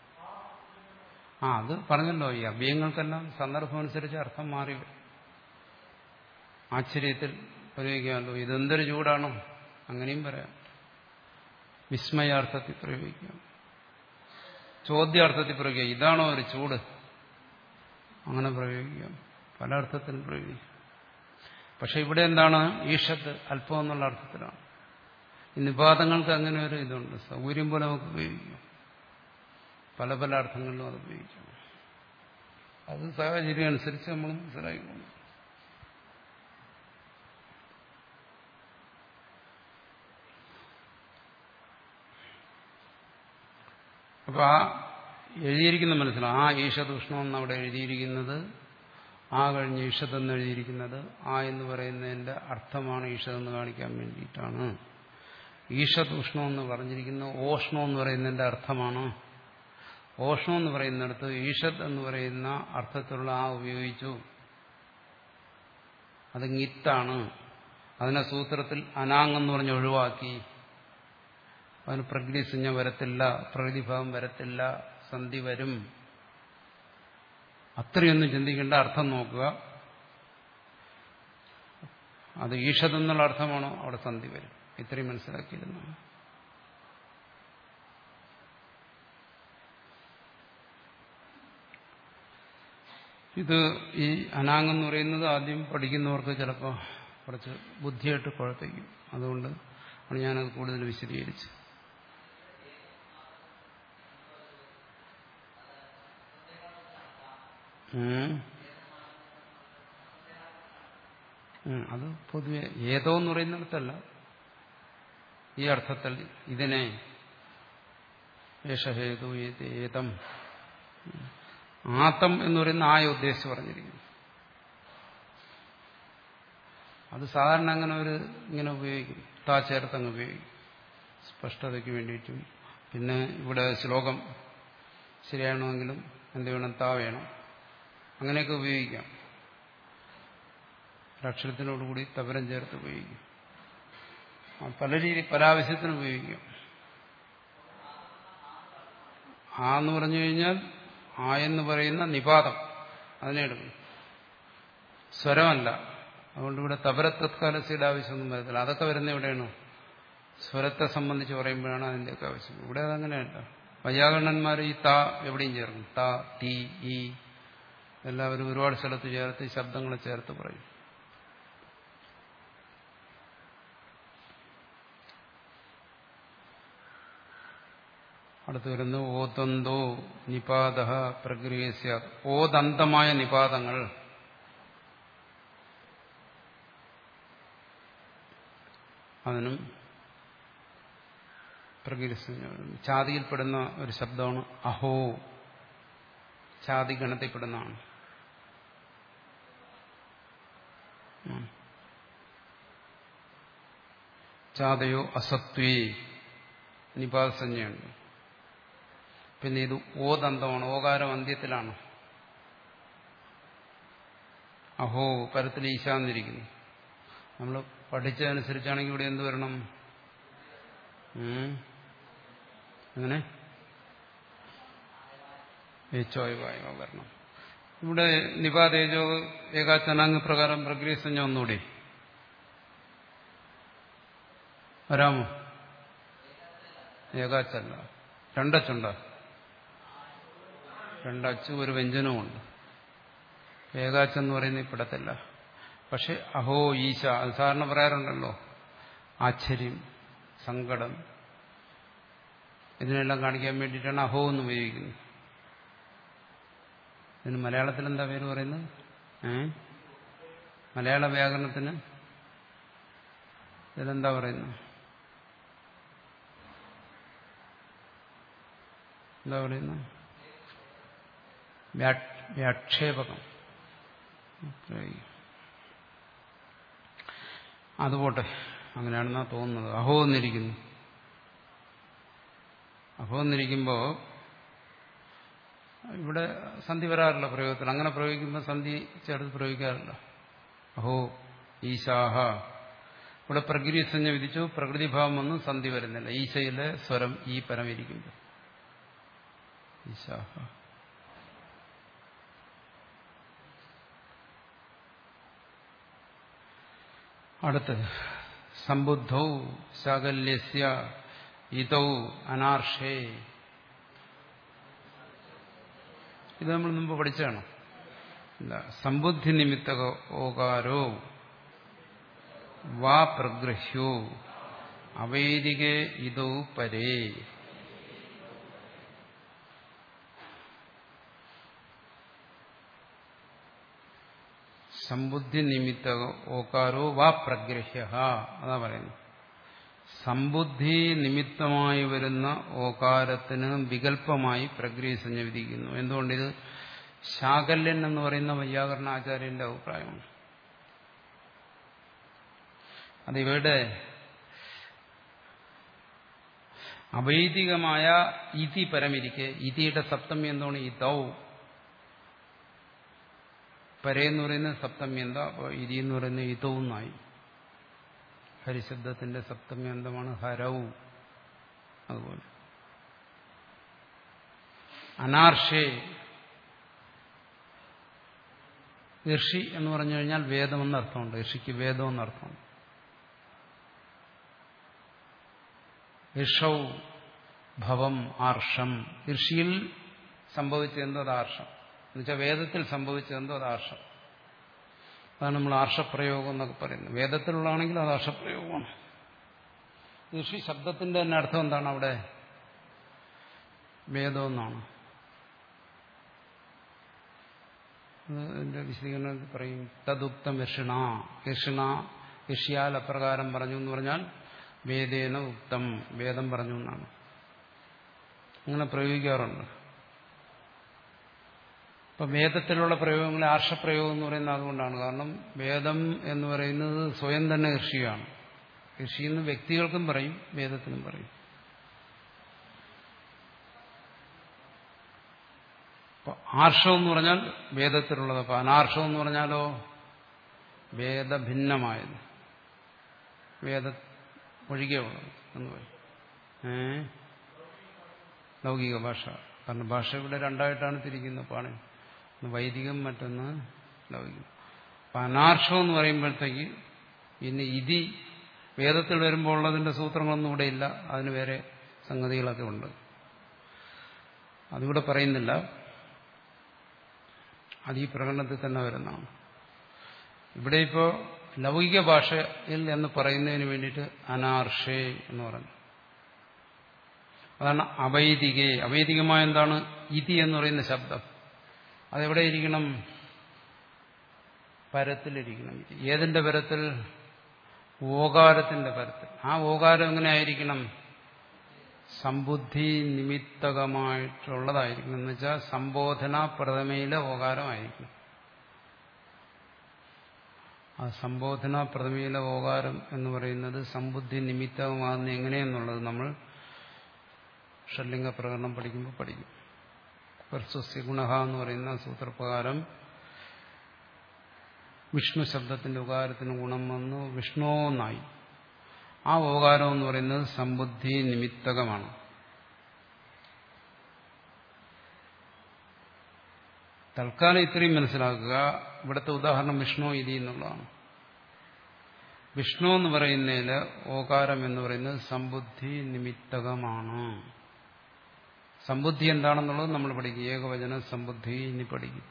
ആ അത് പറഞ്ഞല്ലോ ഈ അവ്യയങ്ങൾക്കെല്ലാം സന്ദർഭമനുസരിച്ച് അർത്ഥം മാറി വരും ആശ്ചര്യത്തിൽ പ്രയോഗിക്കാമല്ലോ ഇതെന്തൊരു ചൂടാണോ അങ്ങനെയും പറയാം വിസ്മയാർത്ഥത്തിൽ പ്രയോഗിക്കാം ചോദ്യാർത്ഥത്തിൽ പ്രയോഗിക്കാം ഇതാണോ ഒരു ചൂട് അങ്ങനെ പ്രയോഗിക്കാം പല അർത്ഥത്തിലും പ്രയോഗിക്കാം പക്ഷെ ഇവിടെ എന്താണ് ഈഷത്ത് അല്പം എന്നുള്ള അർത്ഥത്തിലാണ് ഈ നിപാതങ്ങൾക്ക് അങ്ങനെ ഒരു ഇതുണ്ട് സൗകര്യം പോലെ നമുക്ക് ഉപയോഗിക്കാം പല പല അർത്ഥങ്ങളിലും അത് ഉപയോഗിക്കാം അത് സാഹചര്യം അനുസരിച്ച് നമ്മൾ മനസ്സിലാക്കിക്കൊള്ളു അപ്പൊ ആ എഴുതിയിരിക്കുന്ന മനസ്സിലാവും ആ ഈഷദൂഷ്ണം എന്ന് അവിടെ എഴുതിയിരിക്കുന്നത് ആ കഴിഞ്ഞ് ഈഷതെന്ന് എഴുതിയിരിക്കുന്നത് ആ എന്ന് പറയുന്നതിന്റെ അർത്ഥമാണ് ഈഷതെന്ന് കാണിക്കാൻ വേണ്ടിയിട്ടാണ് ഈഷദൂഷ്ണം എന്ന് പറഞ്ഞിരിക്കുന്ന ഓഷ്ണം എന്ന് പറയുന്നതിന്റെ അർത്ഥമാണ് ഓഷ്ണം എന്ന് പറയുന്നിടത്ത് ഈഷത് എന്ന് പറയുന്ന അർത്ഥത്തിലുള്ള ആ ഉപയോഗിച്ചു അത് ഗിത്താണ് അതിനെ സൂത്രത്തിൽ അനാങ്ങെന്ന് പറഞ്ഞ് ഒഴിവാക്കി അതിന് പ്രകൃതിസഞ്ജ വരത്തില്ല പ്രകൃതിഭാവം വരത്തില്ല സന്ധി വരും അത്രയൊന്നും ചിന്തിക്കേണ്ട അർത്ഥം നോക്കുക അത് ഈഷതെന്നുള്ള അർത്ഥമാണോ അവിടെ സന്ധി വരും ഇത്രയും മനസ്സിലാക്കിയിരുന്നു ഇത് ഈ അനാങ്ങെന്ന് പറയുന്നത് ആദ്യം പഠിക്കുന്നവർക്ക് ചിലപ്പോൾ കുറച്ച് ബുദ്ധിയായിട്ട് കുഴപ്പിക്കും അതുകൊണ്ട് ആണ് ഞാനത് കൂടുതൽ വിശദീകരിച്ചത് ഉം. ഉം, അത് പൊതുവെ ഏതോ എന്ന് പറയുന്നിടത്തല്ല ഈ അർത്ഥത്തിൽ ഇതിനെ യേശഹേതു ഏതം ആത്തം എന്ന് പറയുന്ന ആയ ഉദ്ദേശിച്ച് പറഞ്ഞിരിക്കുന്നു അത് സാധാരണ അങ്ങനെ ഒരു ഇങ്ങനെ ഉപയോഗിക്കും താ ചേർത്തങ്ങ് ഉപയോഗിക്കും സ്പഷ്ടതയ്ക്ക് വേണ്ടിയിട്ടും പിന്നെ ഇവിടെ ശ്ലോകം ശരിയാണെങ്കിലും എന്ത് വേണം താ വേണം അങ്ങനെയൊക്കെ ഉപയോഗിക്കാം ഒരക്ഷരത്തിനോടുകൂടി തപരം ചേർത്ത് ഉപയോഗിക്കും ആ പല രീതി പല ആവശ്യത്തിന് ഉപയോഗിക്കാം ആ എന്ന് പറഞ്ഞു കഴിഞ്ഞാൽ ആ എന്ന് പറയുന്ന നിപാതം അതിനെ എടുക്കും സ്വരമല്ല അതുകൊണ്ട് ഇവിടെ തപര തത്കാലസിയുടെ ആവശ്യമൊന്നും വരത്തില്ല അതൊക്കെ വരുന്ന എവിടെയാണോ സ്വരത്തെ സംബന്ധിച്ച് പറയുമ്പോഴാണ് അതിൻ്റെയൊക്കെ ആവശ്യം ഇവിടെ അതങ്ങനെയല്ല വൈയാകരണന്മാർ ഈ താ എവിടെയും ചേർക്കും താ തീ ഈ എല്ലാവരും ഒരുപാട് സ്ഥലത്ത് ചേർത്ത് ശബ്ദങ്ങളെ ചേർത്ത് പറയും അടുത്ത് വരുന്നു ഓതന്തോ നിപാത പ്രക്രിയ ഓതന്തമായ നിപാതങ്ങൾ അതിനും പ്രകൃതി ചാതിയിൽപ്പെടുന്ന ഒരു ശബ്ദമാണ് അഹോ ചാതി ഗണത്തിൽപ്പെടുന്നതാണ് ചാതയോ അസത്വേ നിപാതസഞ്ജയുണ്ട് പിന്നെ ഇത് ഓതന്തമാണ് ഓകാരം അന്ത്യത്തിലാണ് അഹോ പരത്തിൽ ഈശാന്നിരിക്കുന്നു നമ്മൾ പഠിച്ചതനുസരിച്ചാണെങ്കിൽ ഇവിടെ എന്ത് വരണം അങ്ങനെ ഏച്ചോയവായോ വരണം ഇവിടെ നിപാതേജോ ഏകാചനാംഗ പ്രകാരം പ്രക്രിയ സഞ്ജ ഒന്നുകൂടി വരാമോ ഏകാച്ചല്ല രണ്ടച്ചുണ്ട രണ്ടച്ചും ഒരു വ്യഞ്ജനവുമുണ്ട് ഏകാച്ചെന്ന് പറയുന്ന ഇപ്പിടത്തില്ല പക്ഷെ അഹോ ഈശ അത് സാധാരണ പറയാറുണ്ടല്ലോ ആശ്ചര്യം സങ്കടം ഇതിനെല്ലാം കാണിക്കാൻ വേണ്ടിയിട്ടാണ് അഹോ എന്ന് ഉപയോഗിക്കുന്നത് ഇതിന് മലയാളത്തിൽ എന്താ പേര് പറയുന്നത് ഏ മലയാള വ്യാകരണത്തിന് ഇതിലെന്താ പറയുന്നത് എന്താ പറയുന്നത് വ്യാക്ഷേപകം അതുപോട്ടെ അങ്ങനെയാണെന്നാ തോന്നുന്നത് അഹോ എന്നിരിക്കുന്നു അഹോ എന്നിരിക്കുമ്പോൾ ഇവിടെ സന്ധി വരാറില്ല പ്രയോഗത്തിൽ അങ്ങനെ പ്രയോഗിക്കുമ്പോൾ സന്ധി ചേർത്ത് പ്രയോഗിക്കാറില്ല അഹോ ഈശാഹ ഇവിടെ പ്രകൃതി സഞ്ജ വിധിച്ചു പ്രകൃതിഭാവം ഒന്നും സന്ധി വരുന്നില്ല ഈശയിലെ സ്വരം ഈ പരമിരിക്കുമ്പോൾ ഈശാഹ അടുത്ത് സമ്പുദ്ധൗ ശാകല്യസ്യ ഇതൗ അനാർഷേ ഇത് നമ്മൾ മുമ്പ് പഠിച്ചാണ് ഇല്ല സമ്പുദ്ധി നിമിത്ത ഓകാരോ വാ പ്രഗ്രഹ്യോ അവൈദികേ ഇതൗ പരേ സമ്പുദ്ധി നിമിത്ത ഓകാരോ വാ പ്രഗ്രഹ്യ അതാ പറയുന്നത് സമ്പുദ്ധി നിമിത്തമായി വരുന്ന ഓകാരത്തിന് വികല്പമായി പ്രക്രിയ സംജവിധിക്കുന്നു എന്തുകൊണ്ടിത് ശാകല്യൻ എന്ന് പറയുന്ന വൈയാകരണാചാര്യന്റെ അഭിപ്രായമാണ് അതിവിടെ അവൈദികമായ ഇതി പരമിരിക്കെ ഇതിയുടെ സപ്തമി എന്താണ് ഇതൗ പരയെന്ന് പറയുന്നത് സപ്തമി എന്താ അപ്പോൾ ഇതി എന്ന് പറയുന്നത് ഇതൗന്നായി ഹരിശബ്ദത്തിന്റെ സപ്തമി അന്തമാണ് ഹരവും അതുപോലെ അനാർഷേ ഋഷി എന്ന് പറഞ്ഞു കഴിഞ്ഞാൽ വേദമെന്ന് അർത്ഥമുണ്ട് ഋഷിക്ക് വേദം എന്നർത്ഥമുണ്ട് ഋഷൗ ഭവം ആർഷം ഋഷിയിൽ സംഭവിച്ചെന്തോ അത് ആർഷം എന്നുവെച്ചാൽ വേദത്തിൽ സംഭവിച്ചെന്തോ അത് ആർഷം അതാണ് നമ്മൾ ആർഷപ്രയോഗം എന്നൊക്കെ പറയുന്നത് വേദത്തിലുള്ളതാണെങ്കിൽ അത് ആർഷപ്രയോഗമാണ് ഋഷി ശബ്ദത്തിന്റെ തന്നെ അർത്ഥം എന്താണ് അവിടെ വേദം എന്നാണ് അതിന്റെ വിശദീകരണത്തിൽ പറയും തദുക്തം ഋഷിണ ഋഷിണ ഋഷിയാൽ അപ്രകാരം പറഞ്ഞു എന്ന് പറഞ്ഞാൽ വേദേന ഉക്തം വേദം പറഞ്ഞു എന്നാണ് അങ്ങനെ പ്രയോഗിക്കാറുണ്ട് ഇപ്പൊ വേദത്തിലുള്ള പ്രയോഗങ്ങളെ ആർഷപ്രയോഗം എന്ന് പറയുന്നത് അതുകൊണ്ടാണ് കാരണം വേദം എന്ന് പറയുന്നത് സ്വയം തന്നെ ഋഷിയാണ് ഋഷി എന്ന് വ്യക്തികൾക്കും പറയും വേദത്തിനും പറയും അപ്പൊ ആർഷം എന്ന് പറഞ്ഞാൽ വേദത്തിലുള്ളത് അപ്പൊ അനാർഷം എന്ന് പറഞ്ഞാലോ വേദഭിന്നമായത് വേദ ഒഴികെയുള്ളത് എന്ന് പറയും ഏ ലൗകിക ഭാഷ കാരണം ഭാഷ ഇവിടെ രണ്ടായിട്ടാണ് തിരിക്കുന്നത് പാണി ഒന്ന് വൈദികം മറ്റൊന്ന് ലൗകികം അപ്പൊ അനാർഷം എന്ന് പറയുമ്പോഴത്തേക്ക് ഇനി ഇതി വേദത്തിൽ വരുമ്പോൾ ഉള്ളതിന്റെ സൂത്രങ്ങളൊന്നും ഇവിടെ ഇല്ല അതിന് വേറെ സംഗതികളൊക്കെ ഉണ്ട് അതിവിടെ പറയുന്നില്ല അത് ഈ പ്രകടനത്തിൽ തന്നെ വരുന്നതാണ് ഇവിടെ ഇപ്പോൾ ലൗകിക ഭാഷയിൽ എന്ന് പറയുന്നതിന് വേണ്ടിയിട്ട് അനാർഷേ എന്ന് പറഞ്ഞു അതാണ് അവൈദികേ അവൈദികമായ എന്താണ് ഇതി എന്ന് പറയുന്ന ശബ്ദം അതെവിടെ ഇരിക്കണം പരത്തിലിരിക്കണം ഏതിന്റെ പരത്തിൽ ഓകാരത്തിന്റെ പരത്തിൽ ആ ഓകാരം എങ്ങനെ ആയിരിക്കണം സമ്പുദ്ധി നിമിത്തകമായിട്ടുള്ളതായിരിക്കണം എന്ന് വെച്ചാൽ സംബോധന പ്രഥമയിലെ ഓകാരമായിരിക്കും ആ സംബോധന പ്രഥമയിലെ ഓകാരം എന്ന് പറയുന്നത് സമ്പുദ്ധി നിമിത്തകമാകുന്ന എങ്ങനെയെന്നുള്ളത് നമ്മൾ ഷഡ്ലിംഗ പ്രകടനം പഠിക്കുമ്പോൾ പഠിക്കും പർസ്വസ്യ ഗുണഹ എന്ന് പറയുന്ന സൂത്രപ്രകാരം വിഷ്ണു ശബ്ദത്തിന്റെ ഉകാരത്തിന് ഗുണം വന്നു വിഷ്ണു എന്നായി ആ ഓകാരം എന്ന് പറയുന്നത് സമ്പുദ്ധി നിമിത്തകമാണ് തൽക്കാലം ഇത്രയും മനസ്സിലാക്കുക ഇവിടുത്തെ ഉദാഹരണം വിഷ്ണു ഇതി എന്നുള്ളതാണ് വിഷ്ണു എന്ന് പറയുന്നതിൽ ഓകാരം എന്ന് പറയുന്നത് സമ്പുദ്ധി നിമിത്തകമാണ് സമ്പുദ്ധി എന്താണെന്നുള്ളത് നമ്മൾ പഠിക്കും ഏകവചന സമ്പുദ്ധി ഇനി പഠിക്കും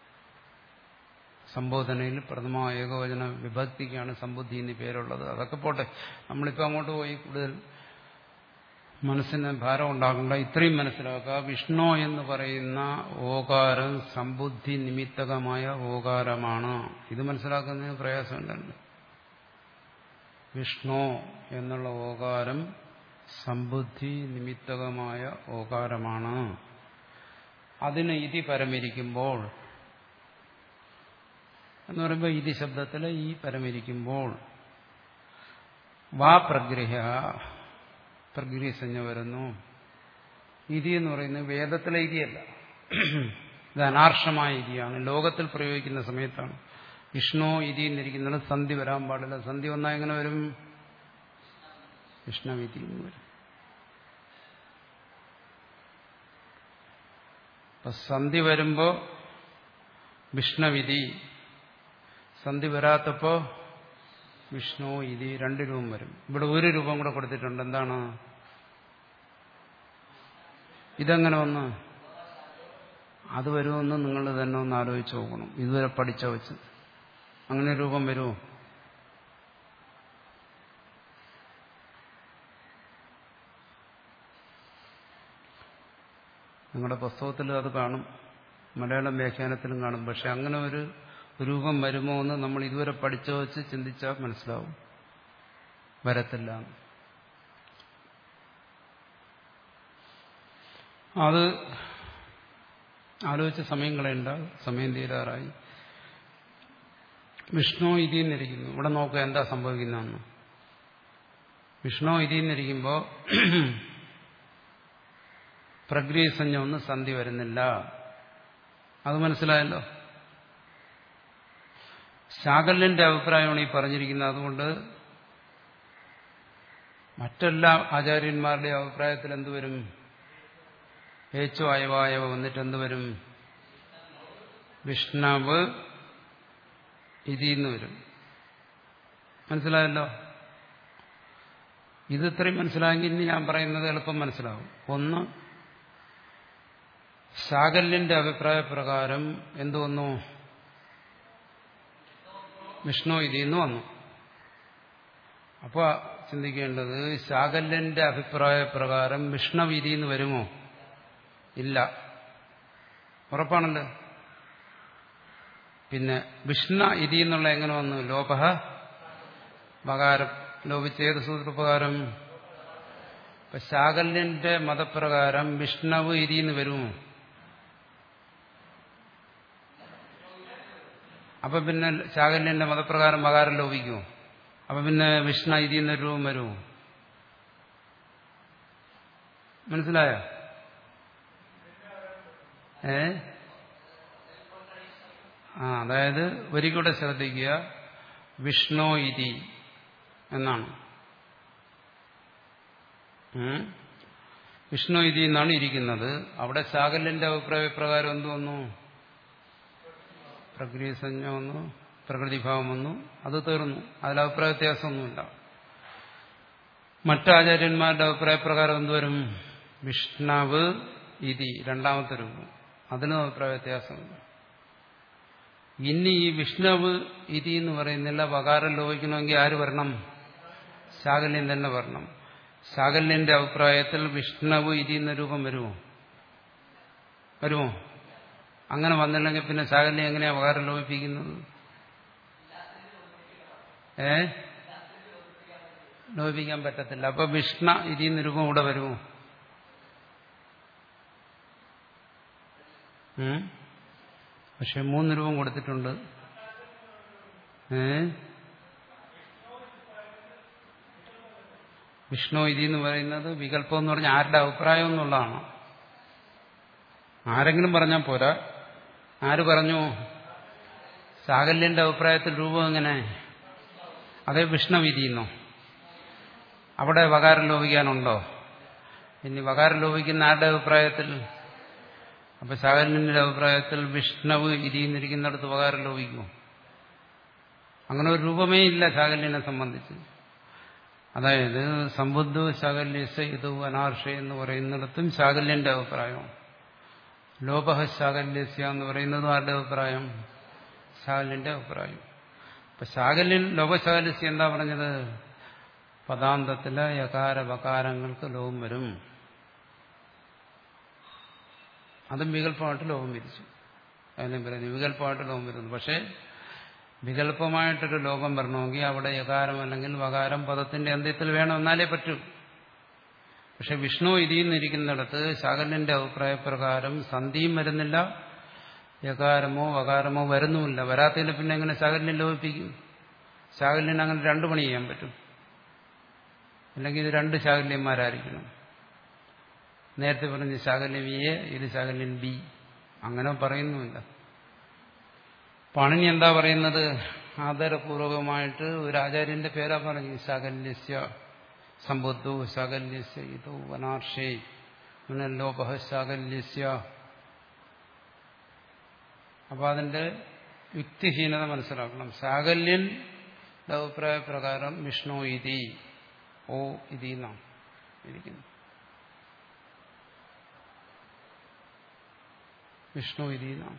സംബോധനയിൽ പ്രഥമ ഏകവചന വിഭക്തിക്കാണ് സമ്പുദ്ധി എന്നീ പേരുള്ളത് അതൊക്കെ പോട്ടെ നമ്മളിപ്പോൾ അങ്ങോട്ട് പോയി കൂടുതൽ മനസ്സിന് ഭാരം ഉണ്ടാകേണ്ട ഇത്രയും മനസ്സിലാക്കുക വിഷ്ണു എന്ന് പറയുന്ന ഓകാരം സമ്പുദ്ധി നിമിത്തകമായ ഓകാരമാണ് ഇത് മനസ്സിലാക്കുന്നതിന് പ്രയാസമുണ്ടല്ലോ വിഷ്ണു എന്നുള്ള ഓകാരം സമ്പുദ്ധി നിമിത്തകമായ ഓകാരമാണ് അതിന് ഇതി പരമിരിക്കുമ്പോൾ എന്ന് പറയുമ്പോൾ ഇതി ശബ്ദത്തിൽ ഈ പരമിരിക്കുമ്പോൾ വാ പ്രഗ്രഹ പ്രഗ്രഹസഞ്ജ വരുന്നു ഇതി എന്ന് പറയുന്നത് വേദത്തിലെ ഇതിയല്ല ഇത് അനാർഷമായ ഇതിയാണ് ലോകത്തിൽ പ്രയോഗിക്കുന്ന സമയത്താണ് വിഷ്ണു ഇതി എന്നിരിക്കുന്നത് സന്ധി വരാൻ പാടില്ല സന്ധി വന്നാൽ എങ്ങനെ വരും വിഷ്ണുവിധി എന്ന് വരും അപ്പൊ സന്ധി വരുമ്പോ വിഷ്ണുവിധി സന്ധി വരാത്തപ്പോ വിഷ്ണു ഇതി രണ്ട് രൂപം വരും ഇവിടെ ഒരു രൂപം കൂടെ കൊടുത്തിട്ടുണ്ട് എന്താണ് ഇതെങ്ങനെ വന്ന് അത് വരുമെന്ന് നിങ്ങൾ തന്നെ ഒന്ന് ആലോചിച്ച് നോക്കണം ഇതുവരെ പഠിച്ച വെച്ച് അങ്ങനെ രൂപം വരുമോ നിങ്ങളുടെ പുസ്തകത്തിൽ അത് കാണും മലയാളം വ്യാഖ്യാനത്തിലും കാണും പക്ഷെ അങ്ങനെ ഒരു രൂപം വരുമോ എന്ന് നമ്മൾ ഇതുവരെ പഠിച്ച വെച്ച് ചിന്തിച്ചാൽ മനസ്സിലാവും വരത്തില്ല അത് ആലോചിച്ച സമയം കളയണ്ട സമയം തീരാറായി വിഷ്ണു ഇതിന്നിരിക്കുന്നു ഇവിടെ നോക്കുക എന്താ സംഭവിക്കുന്നതെന്ന് വിഷ്ണു ഇതിന്നിരിക്കുമ്പോൾ പ്രഗ്രീസഞ്ജ ഒന്നും സന്ധി വരുന്നില്ല അത് മനസ്സിലായല്ലോ ശാകല്യന്റെ അഭിപ്രായമാണ് ഈ പറഞ്ഞിരിക്കുന്നത് അതുകൊണ്ട് മറ്റെല്ലാ ആചാര്യന്മാരുടെ അഭിപ്രായത്തിൽ എന്തുവരും ഏച്ചു അയവായവ വന്നിട്ട് എന്തുവരും വിഷ്ണവ് ഇതിന്ന് വരും മനസ്സിലായല്ലോ ഇത് ഇത്രയും മനസ്സിലായെങ്കിൽ ഇനി ഞാൻ പറയുന്നത് എളുപ്പം മനസ്സിലാവും ഒന്ന് ശാകല്യന്റെ അഭിപ്രായ പ്രകാരം എന്തു വന്നു വിഷ്ണു ഇതിന്ന് വന്നു അപ്പോൾ ചിന്തിക്കേണ്ടത് ശാകല്യന്റെ അഭിപ്രായ പ്രകാരം വിഷ്ണുവിധി എന്ന് വരുമോ ഇല്ല ഉറപ്പാണല്ലോ പിന്നെ വിഷ്ണ ഇതി എന്നുള്ള എങ്ങനെ വന്നു ലോപ വകാരം ലോപിച്ച ഏത് സൂത്രപ്രകാരം ഇപ്പൊ ശാകല്യന്റെ മതപ്രകാരം വിഷ്ണവ് ഇതി എന്ന് വരുമോ അപ്പൊ പിന്നെ ശാകല്യന്റെ മതപ്രകാരം വകാരം ലോപിക്കുമോ അപ്പൊ പിന്നെ വിഷ്ണ ഇതി എന്ന രൂപം വരുമോ മനസ്സിലായോ ഏ ആ അതായത് ഒരിക്കൂടെ ശ്രദ്ധിക്കുക വിഷ്ണു ഇതി എന്നാണ് വിഷ്ണു ഇതി എന്നാണ് ഇരിക്കുന്നത് അവിടെ ശാകല്യന്റെ അഭിപ്രായ പ്രകാരം എന്ത് വന്നു പ്രക്രിയസഞ്ജ വന്നു പ്രകൃതിഭാവം വന്നു അത് തീർന്നു അതിൽ അഭിപ്രായ വ്യത്യാസമൊന്നുമില്ല മറ്റാചാര്യന്മാരുടെ അഭിപ്രായ പ്രകാരം എന്തുവരും വിഷ്ണവ് ഇതി രണ്ടാമത്തെ രൂപം അതിനും അഭിപ്രായ വ്യത്യാസമില്ല ഇനി ഈ വിഷ്ണവ് ഇതി എന്ന് പറയുന്നില്ല വകാരം ലോപിക്കണമെങ്കിൽ ആര് വരണം ശാകല്യൻ തന്നെ വരണം ശാകല്യന്റെ അഭിപ്രായത്തിൽ വിഷ്ണവ് ഇതി എന്ന രൂപം വരുമോ വരുമോ അങ്ങനെ വന്നില്ലെങ്കിൽ പിന്നെ ശാകല്യം എങ്ങനെയാ വകാരം ലോപിപ്പിക്കുന്നത് ഏ ലോപിക്കാൻ പറ്റത്തില്ല അപ്പൊ വിഷ്ണ ഇതി എന്ന രൂപം ഇവിടെ വരുമോ പക്ഷെ മൂന്ന് രൂപം കൊടുത്തിട്ടുണ്ട് ഏ വിഷ്ണു ഇതി എന്ന് പറയുന്നത് വികല്പം എന്ന് പറഞ്ഞാൽ ആരുടെ അഭിപ്രായം എന്നുള്ളതാണ് ആരെങ്കിലും പറഞ്ഞാൽ പോരാ ആര് പറഞ്ഞു സാകല്യന്റെ അഭിപ്രായത്തിൽ രൂപം എങ്ങനെ അതേ വിഷ്ണുവിധിയുന്നോ അവിടെ വകാരം ലോപിക്കാനുണ്ടോ ഇനി വകാരം ലോപിക്കുന്ന ആരുടെ അഭിപ്രായത്തിൽ അപ്പൊ ശാകല്യന്റെ അഭിപ്രായത്തിൽ വിഷ്ണവ് ഇരിക്കുന്നിരിക്കുന്നിടത്ത് ഉപകാരം ലോപിക്കുമോ അങ്ങനെ ഒരു രൂപമേ ഇല്ല ശാകല്യനെ സംബന്ധിച്ച് അതായത് സമ്പുദ്ധ ശാകല്യസ് ഇത് അനാർഷ എന്ന് പറയുന്നിടത്തും ശാകല്യന്റെ അഭിപ്രായമാണ് ലോപഹ ശാകല്യസ്യ എന്ന് പറയുന്നതും ആരുടെ അഭിപ്രായം ശാകല്യന്റെ അഭിപ്രായം അപ്പൊ ശാകല്യൻ ലോപശാകല്യസ്യ എന്താ പറഞ്ഞത് പദാന്തത്തിലെ യകാര വകാരങ്ങൾക്ക് ലോകം വരും അതും വികല്പമായിട്ട് ലോകം വിരിച്ചു അതിനെ പറയുന്നു വികല്പമായിട്ട് ലോകം വരുന്നു പക്ഷേ വികല്പമായിട്ടൊരു ലോകം വരണമെങ്കിൽ അവിടെ യകാരം അല്ലെങ്കിൽ വകാരം പദത്തിന്റെ അന്ത്യത്തിൽ വേണം എന്നാലേ പറ്റൂ പക്ഷെ വിഷ്ണു ഇതിന്നിരിക്കുന്നിടത്ത് ശാകല്യന്റെ അഭിപ്രായപ്രകാരം സന്ധിയും വരുന്നില്ല യകാരമോ വകാരമോ വരുന്നുമില്ല വരാത്തതിന് പിന്നെ എങ്ങനെ ശാകല്യം ലോപിപ്പിക്കും ശാകല്യന് അങ്ങനെ രണ്ടു പണി ചെയ്യാൻ പറ്റും അല്ലെങ്കിൽ ഇത് രണ്ട് ശാകല്യന്മാരായിരിക്കണം നേരത്തെ പറഞ്ഞ ശാകല്യം എ ഇത് ശാകല്യം ബി അങ്ങനെ പറയുന്നുമില്ല പാണിനി എന്താ പറയുന്നത് ആദരപൂർവകമായിട്ട് ഒരു ആചാര്യന്റെ പേരാ പറഞ്ഞു ശാകല്യസ്യ സമ്പുദ്ധു ശാകല്യസ്യ ഇതോ വനാർഷേ മുനല്ലോപഹ ശാകല്യസ്യ അപ്പൊ അതിന്റെ യുക്തിഹീനത മനസ്സിലാക്കണം ശാകല്യൻ അഭിപ്രായ പ്രകാരം വിഷ്ണു ഇതി ഓ ഇതി നാം ഇരിക്കുന്നു വിഷ്ണു ഇതി നാം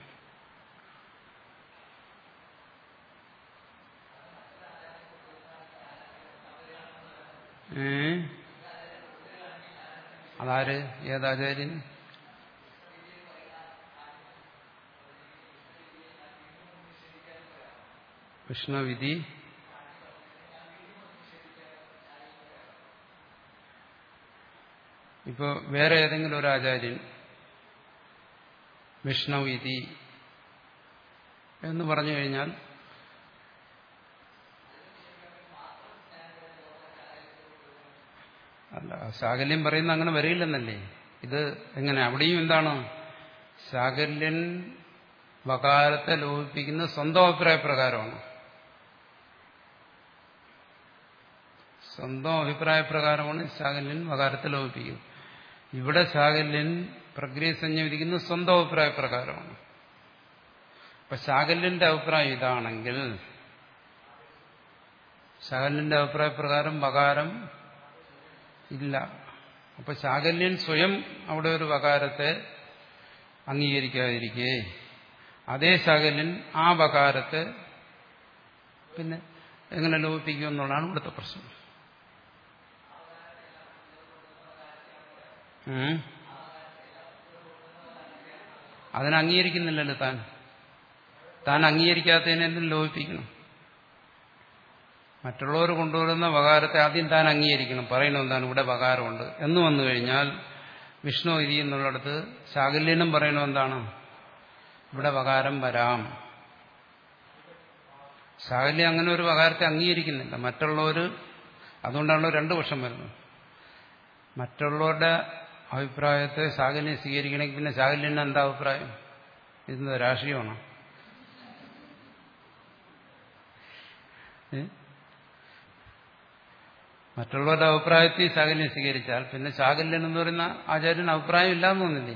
ഏ അതാര് ഏതാചാര്യൻ വിഷ്ണുവിധി ഇപ്പോ വേറെ ഏതെങ്കിലും ഒരു ആചാര്യൻ വിഷ്ണുവിധി എന്ന് പറഞ്ഞു കഴിഞ്ഞാൽ അല്ല ശാകല്യം പറയുന്ന അങ്ങനെ വരില്ലെന്നല്ലേ ഇത് എങ്ങനെ അവിടെയും എന്താണ് ശാകല്യൻ വകാരത്തെ ലോപിപ്പിക്കുന്ന സ്വന്തം അഭിപ്രായ പ്രകാരമാണ് സ്വന്തം അഭിപ്രായ പ്രകാരമാണ് ശാകല്യൻ വകാരത്തെ ലോപിപ്പിക്കുന്നത് ഇവിടെ ശാകല്യൻ പ്രക്രിയ സംയോജിക്കുന്ന സ്വന്തം അഭിപ്രായ പ്രകാരമാണ് അപ്പൊ ശാകല്യന്റെ അഭിപ്രായം ഇതാണെങ്കിൽ ശാകല്യന്റെ അഭിപ്രായ പ്രകാരം വകാരം ഇല്ല അപ്പൊ ശാകല്യൻ സ്വയം അവിടെ ഒരു വകാരത്തെ അംഗീകരിക്കാതിരിക്കേ അതേ ശാകല്യൻ ആ വകാരത്തെ പിന്നെ എങ്ങനെ ലോപിപ്പിക്കും എന്നുള്ളതാണ് ഇവിടുത്തെ പ്രശ്നം അതിനെ അംഗീകരിക്കുന്നില്ലല്ലോ താൻ താൻ അംഗീകരിക്കാത്തതിനെ എന്തിനും ലോപിപ്പിക്കണം മറ്റുള്ളവർ കൊണ്ടുവരുന്ന വകാരത്തെ ആദ്യം താൻ അംഗീകരിക്കണം പറയണം എന്താണ് ഇവിടെ വകാരമുണ്ട് എന്ന് വന്നു കഴിഞ്ഞാൽ വിഷ്ണു ഇതി എന്നുള്ളിടത്ത് ശാകല്യനും പറയണം എന്താണ് ഇവിടെ വകാരം വരാം ശാകല്യം അങ്ങനെ ഒരു വകാരത്തെ അംഗീകരിക്കുന്നില്ല മറ്റുള്ളവർ അതുകൊണ്ടാണല്ലോ രണ്ടു വർഷം വരുന്നത് മറ്റുള്ളവരുടെ അഭിപ്രായത്തെ ശാകല്യം സ്വീകരിക്കണമെങ്കിൽ പിന്നെ ശാകല്യന് എന്താ അഭിപ്രായം ഇത് രാഷ്ട്രീയമാണോ മറ്റുള്ളവരുടെ അഭിപ്രായത്തിൽ ശാകല്യം സ്വീകരിച്ചാൽ പിന്നെ ശാകല്യൻ എന്ന് പറയുന്ന ആചാര്യന് അഭിപ്രായം ഇല്ലാന്ന് തോന്നില്ലേ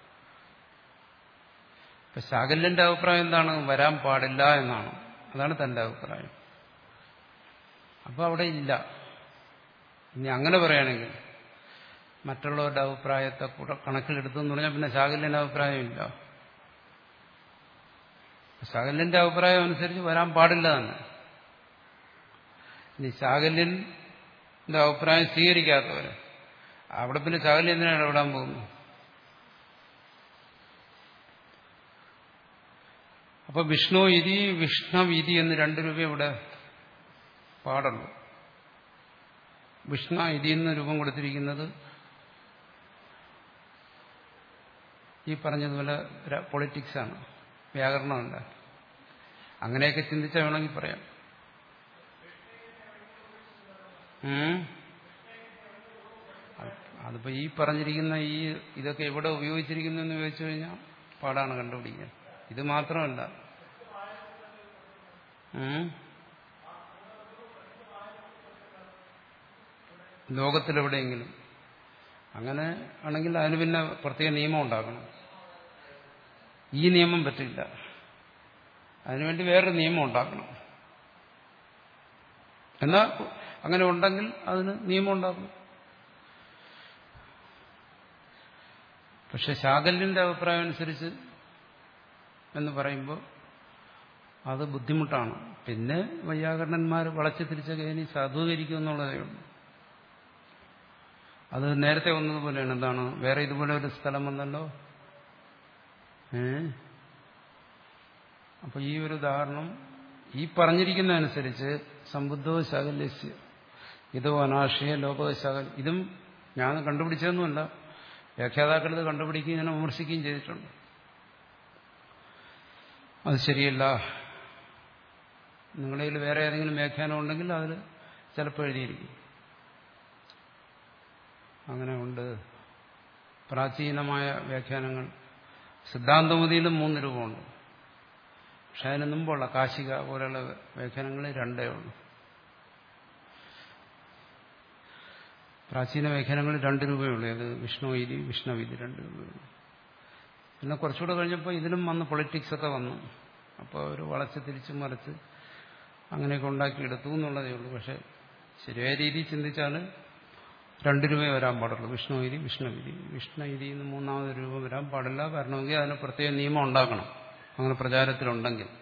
ഇപ്പൊ ശാകല്യന്റെ അഭിപ്രായം എന്താണ് വരാൻ പാടില്ല എന്നാണ് അതാണ് തന്റെ അഭിപ്രായം അപ്പൊ അവിടെ ഇല്ല ഇനി അങ്ങനെ പറയുകയാണെങ്കിൽ മറ്റുള്ളവരുടെ അഭിപ്രായത്തെ കൂടെ കണക്കിലെടുത്തെന്ന് പറഞ്ഞാൽ പിന്നെ ശാകല്യന്റെ അഭിപ്രായം ഇല്ല ശാകല്യന്റെ അഭിപ്രായം അനുസരിച്ച് വരാൻ പാടില്ല തന്നെ ഇനി ശാകല്യന്റെ അഭിപ്രായം സ്വീകരിക്കാത്തവര് അവിടെ പിന്നെ ശാകല്യം എന്തിനാണ് ഇടപെടാൻ പോകുന്നു അപ്പൊ വിഷ്ണു ഇതി വിഷ്ണവീതി എന്ന് രണ്ടു രൂപ ഇവിടെ പാടുള്ളൂ വിഷ്ണ ഇതി എന്ന് രൂപം കൊടുത്തിരിക്കുന്നത് ഈ പറഞ്ഞതുപോലെ പൊളിറ്റിക്സാണ് വ്യാകരണമല്ല അങ്ങനെയൊക്കെ ചിന്തിച്ചാൽ വേണമെങ്കിൽ പറയാം അതിപ്പോ ഈ പറഞ്ഞിരിക്കുന്ന ഈ ഇതൊക്കെ എവിടെ ഉപയോഗിച്ചിരിക്കുന്നു എന്ന് ചോദിച്ചു കഴിഞ്ഞാൽ പാടാണ് കണ്ടുപിടിക്കാൻ ഇത് മാത്രമല്ല ലോകത്തിലെവിടെയെങ്കിലും അങ്ങനെ ആണെങ്കിൽ അതിന് പിന്നെ പ്രത്യേക നിയമം ഉണ്ടാക്കണം ഈ നിയമം പറ്റില്ല അതിനുവേണ്ടി വേറൊരു നിയമം ഉണ്ടാക്കണം എന്നാൽ അങ്ങനെ ഉണ്ടെങ്കിൽ അതിന് നിയമം ഉണ്ടാക്കണം പക്ഷെ ശാകല്യന്റെ അഭിപ്രായം അനുസരിച്ച് എന്ന് പറയുമ്പോൾ അത് ബുദ്ധിമുട്ടാണ് പിന്നെ വൈയാകരണന്മാർ വളച്ചു തിരിച്ചൊക്കെ ഇനി സാധൂകരിക്കും എന്നുള്ളതേ ഉള്ളൂ അത് നേരത്തെ വന്നതുപോലെയാണ് എന്താണ് വേറെ ഇതുപോലെ ഒരു സ്ഥലം വന്നല്ലോ ഏ അപ്പൊ ഈ ഒരു ഉദാഹരണം ഈ പറഞ്ഞിരിക്കുന്ന അനുസരിച്ച് സമ്പുദ്ധോ ശകല്യസ്യ ഇതോ അനാശയ ലോകോ ശകൽ ഇതും ഞാൻ കണ്ടുപിടിച്ചതൊന്നുമല്ല വ്യാഖ്യാതാക്കൾ ഇത് കണ്ടുപിടിക്കുകയും ഇങ്ങനെ വിമർശിക്കുകയും ചെയ്തിട്ടുണ്ട് അത് ശരിയല്ല നിങ്ങളുടെ കയ്യിൽ വേറെ ഏതെങ്കിലും വ്യാഖ്യാനം ഉണ്ടെങ്കിൽ അതിൽ ചിലപ്പോൾ എഴുതിയിരിക്കും അങ്ങനെ ഉണ്ട് പ്രാചീനമായ വ്യാഖ്യാനങ്ങൾ സിദ്ധാന്തമതിയിലും മൂന്ന് രൂപമുണ്ട് പക്ഷെ അതിന് മുമ്പുള്ള കാശിക പോലെയുള്ള വ്യാഖ്യാനങ്ങൾ രണ്ടേ ഉള്ളൂ പ്രാചീന വ്യാഖ്യാനങ്ങൾ രണ്ട് രൂപയുള്ളൂ അത് വിഷ്ണുവൈരി വിഷ്ണുവിധി രണ്ട് രൂപയുള്ളൂ പിന്നെ കുറച്ചുകൂടെ കഴിഞ്ഞപ്പോൾ ഇതിലും വന്ന് പൊളിറ്റിക്സ് ഒക്കെ വന്നു അപ്പോൾ ഒരു വളച്ച് തിരിച്ച് മറിച്ച് അങ്ങനെയൊക്കെ ഉണ്ടാക്കിയെടുത്തു എന്നുള്ളതേ ഉള്ളൂ പക്ഷെ ശരിയായ രീതിയിൽ ചിന്തിച്ചാൽ രണ്ട് രൂപയെ വരാൻ പാടുള്ളൂ വിഷ്ണുവിധി വിഷ്ണുവിധി വിഷ്ണുവിധി എന്ന് മൂന്നാമത് രൂപ വരാൻ പാടില്ല വരണമെങ്കിൽ അതിന് പ്രത്യേക നിയമം ഉണ്ടാക്കണം അങ്ങനെ പ്രചാരത്തിലുണ്ടെങ്കിൽ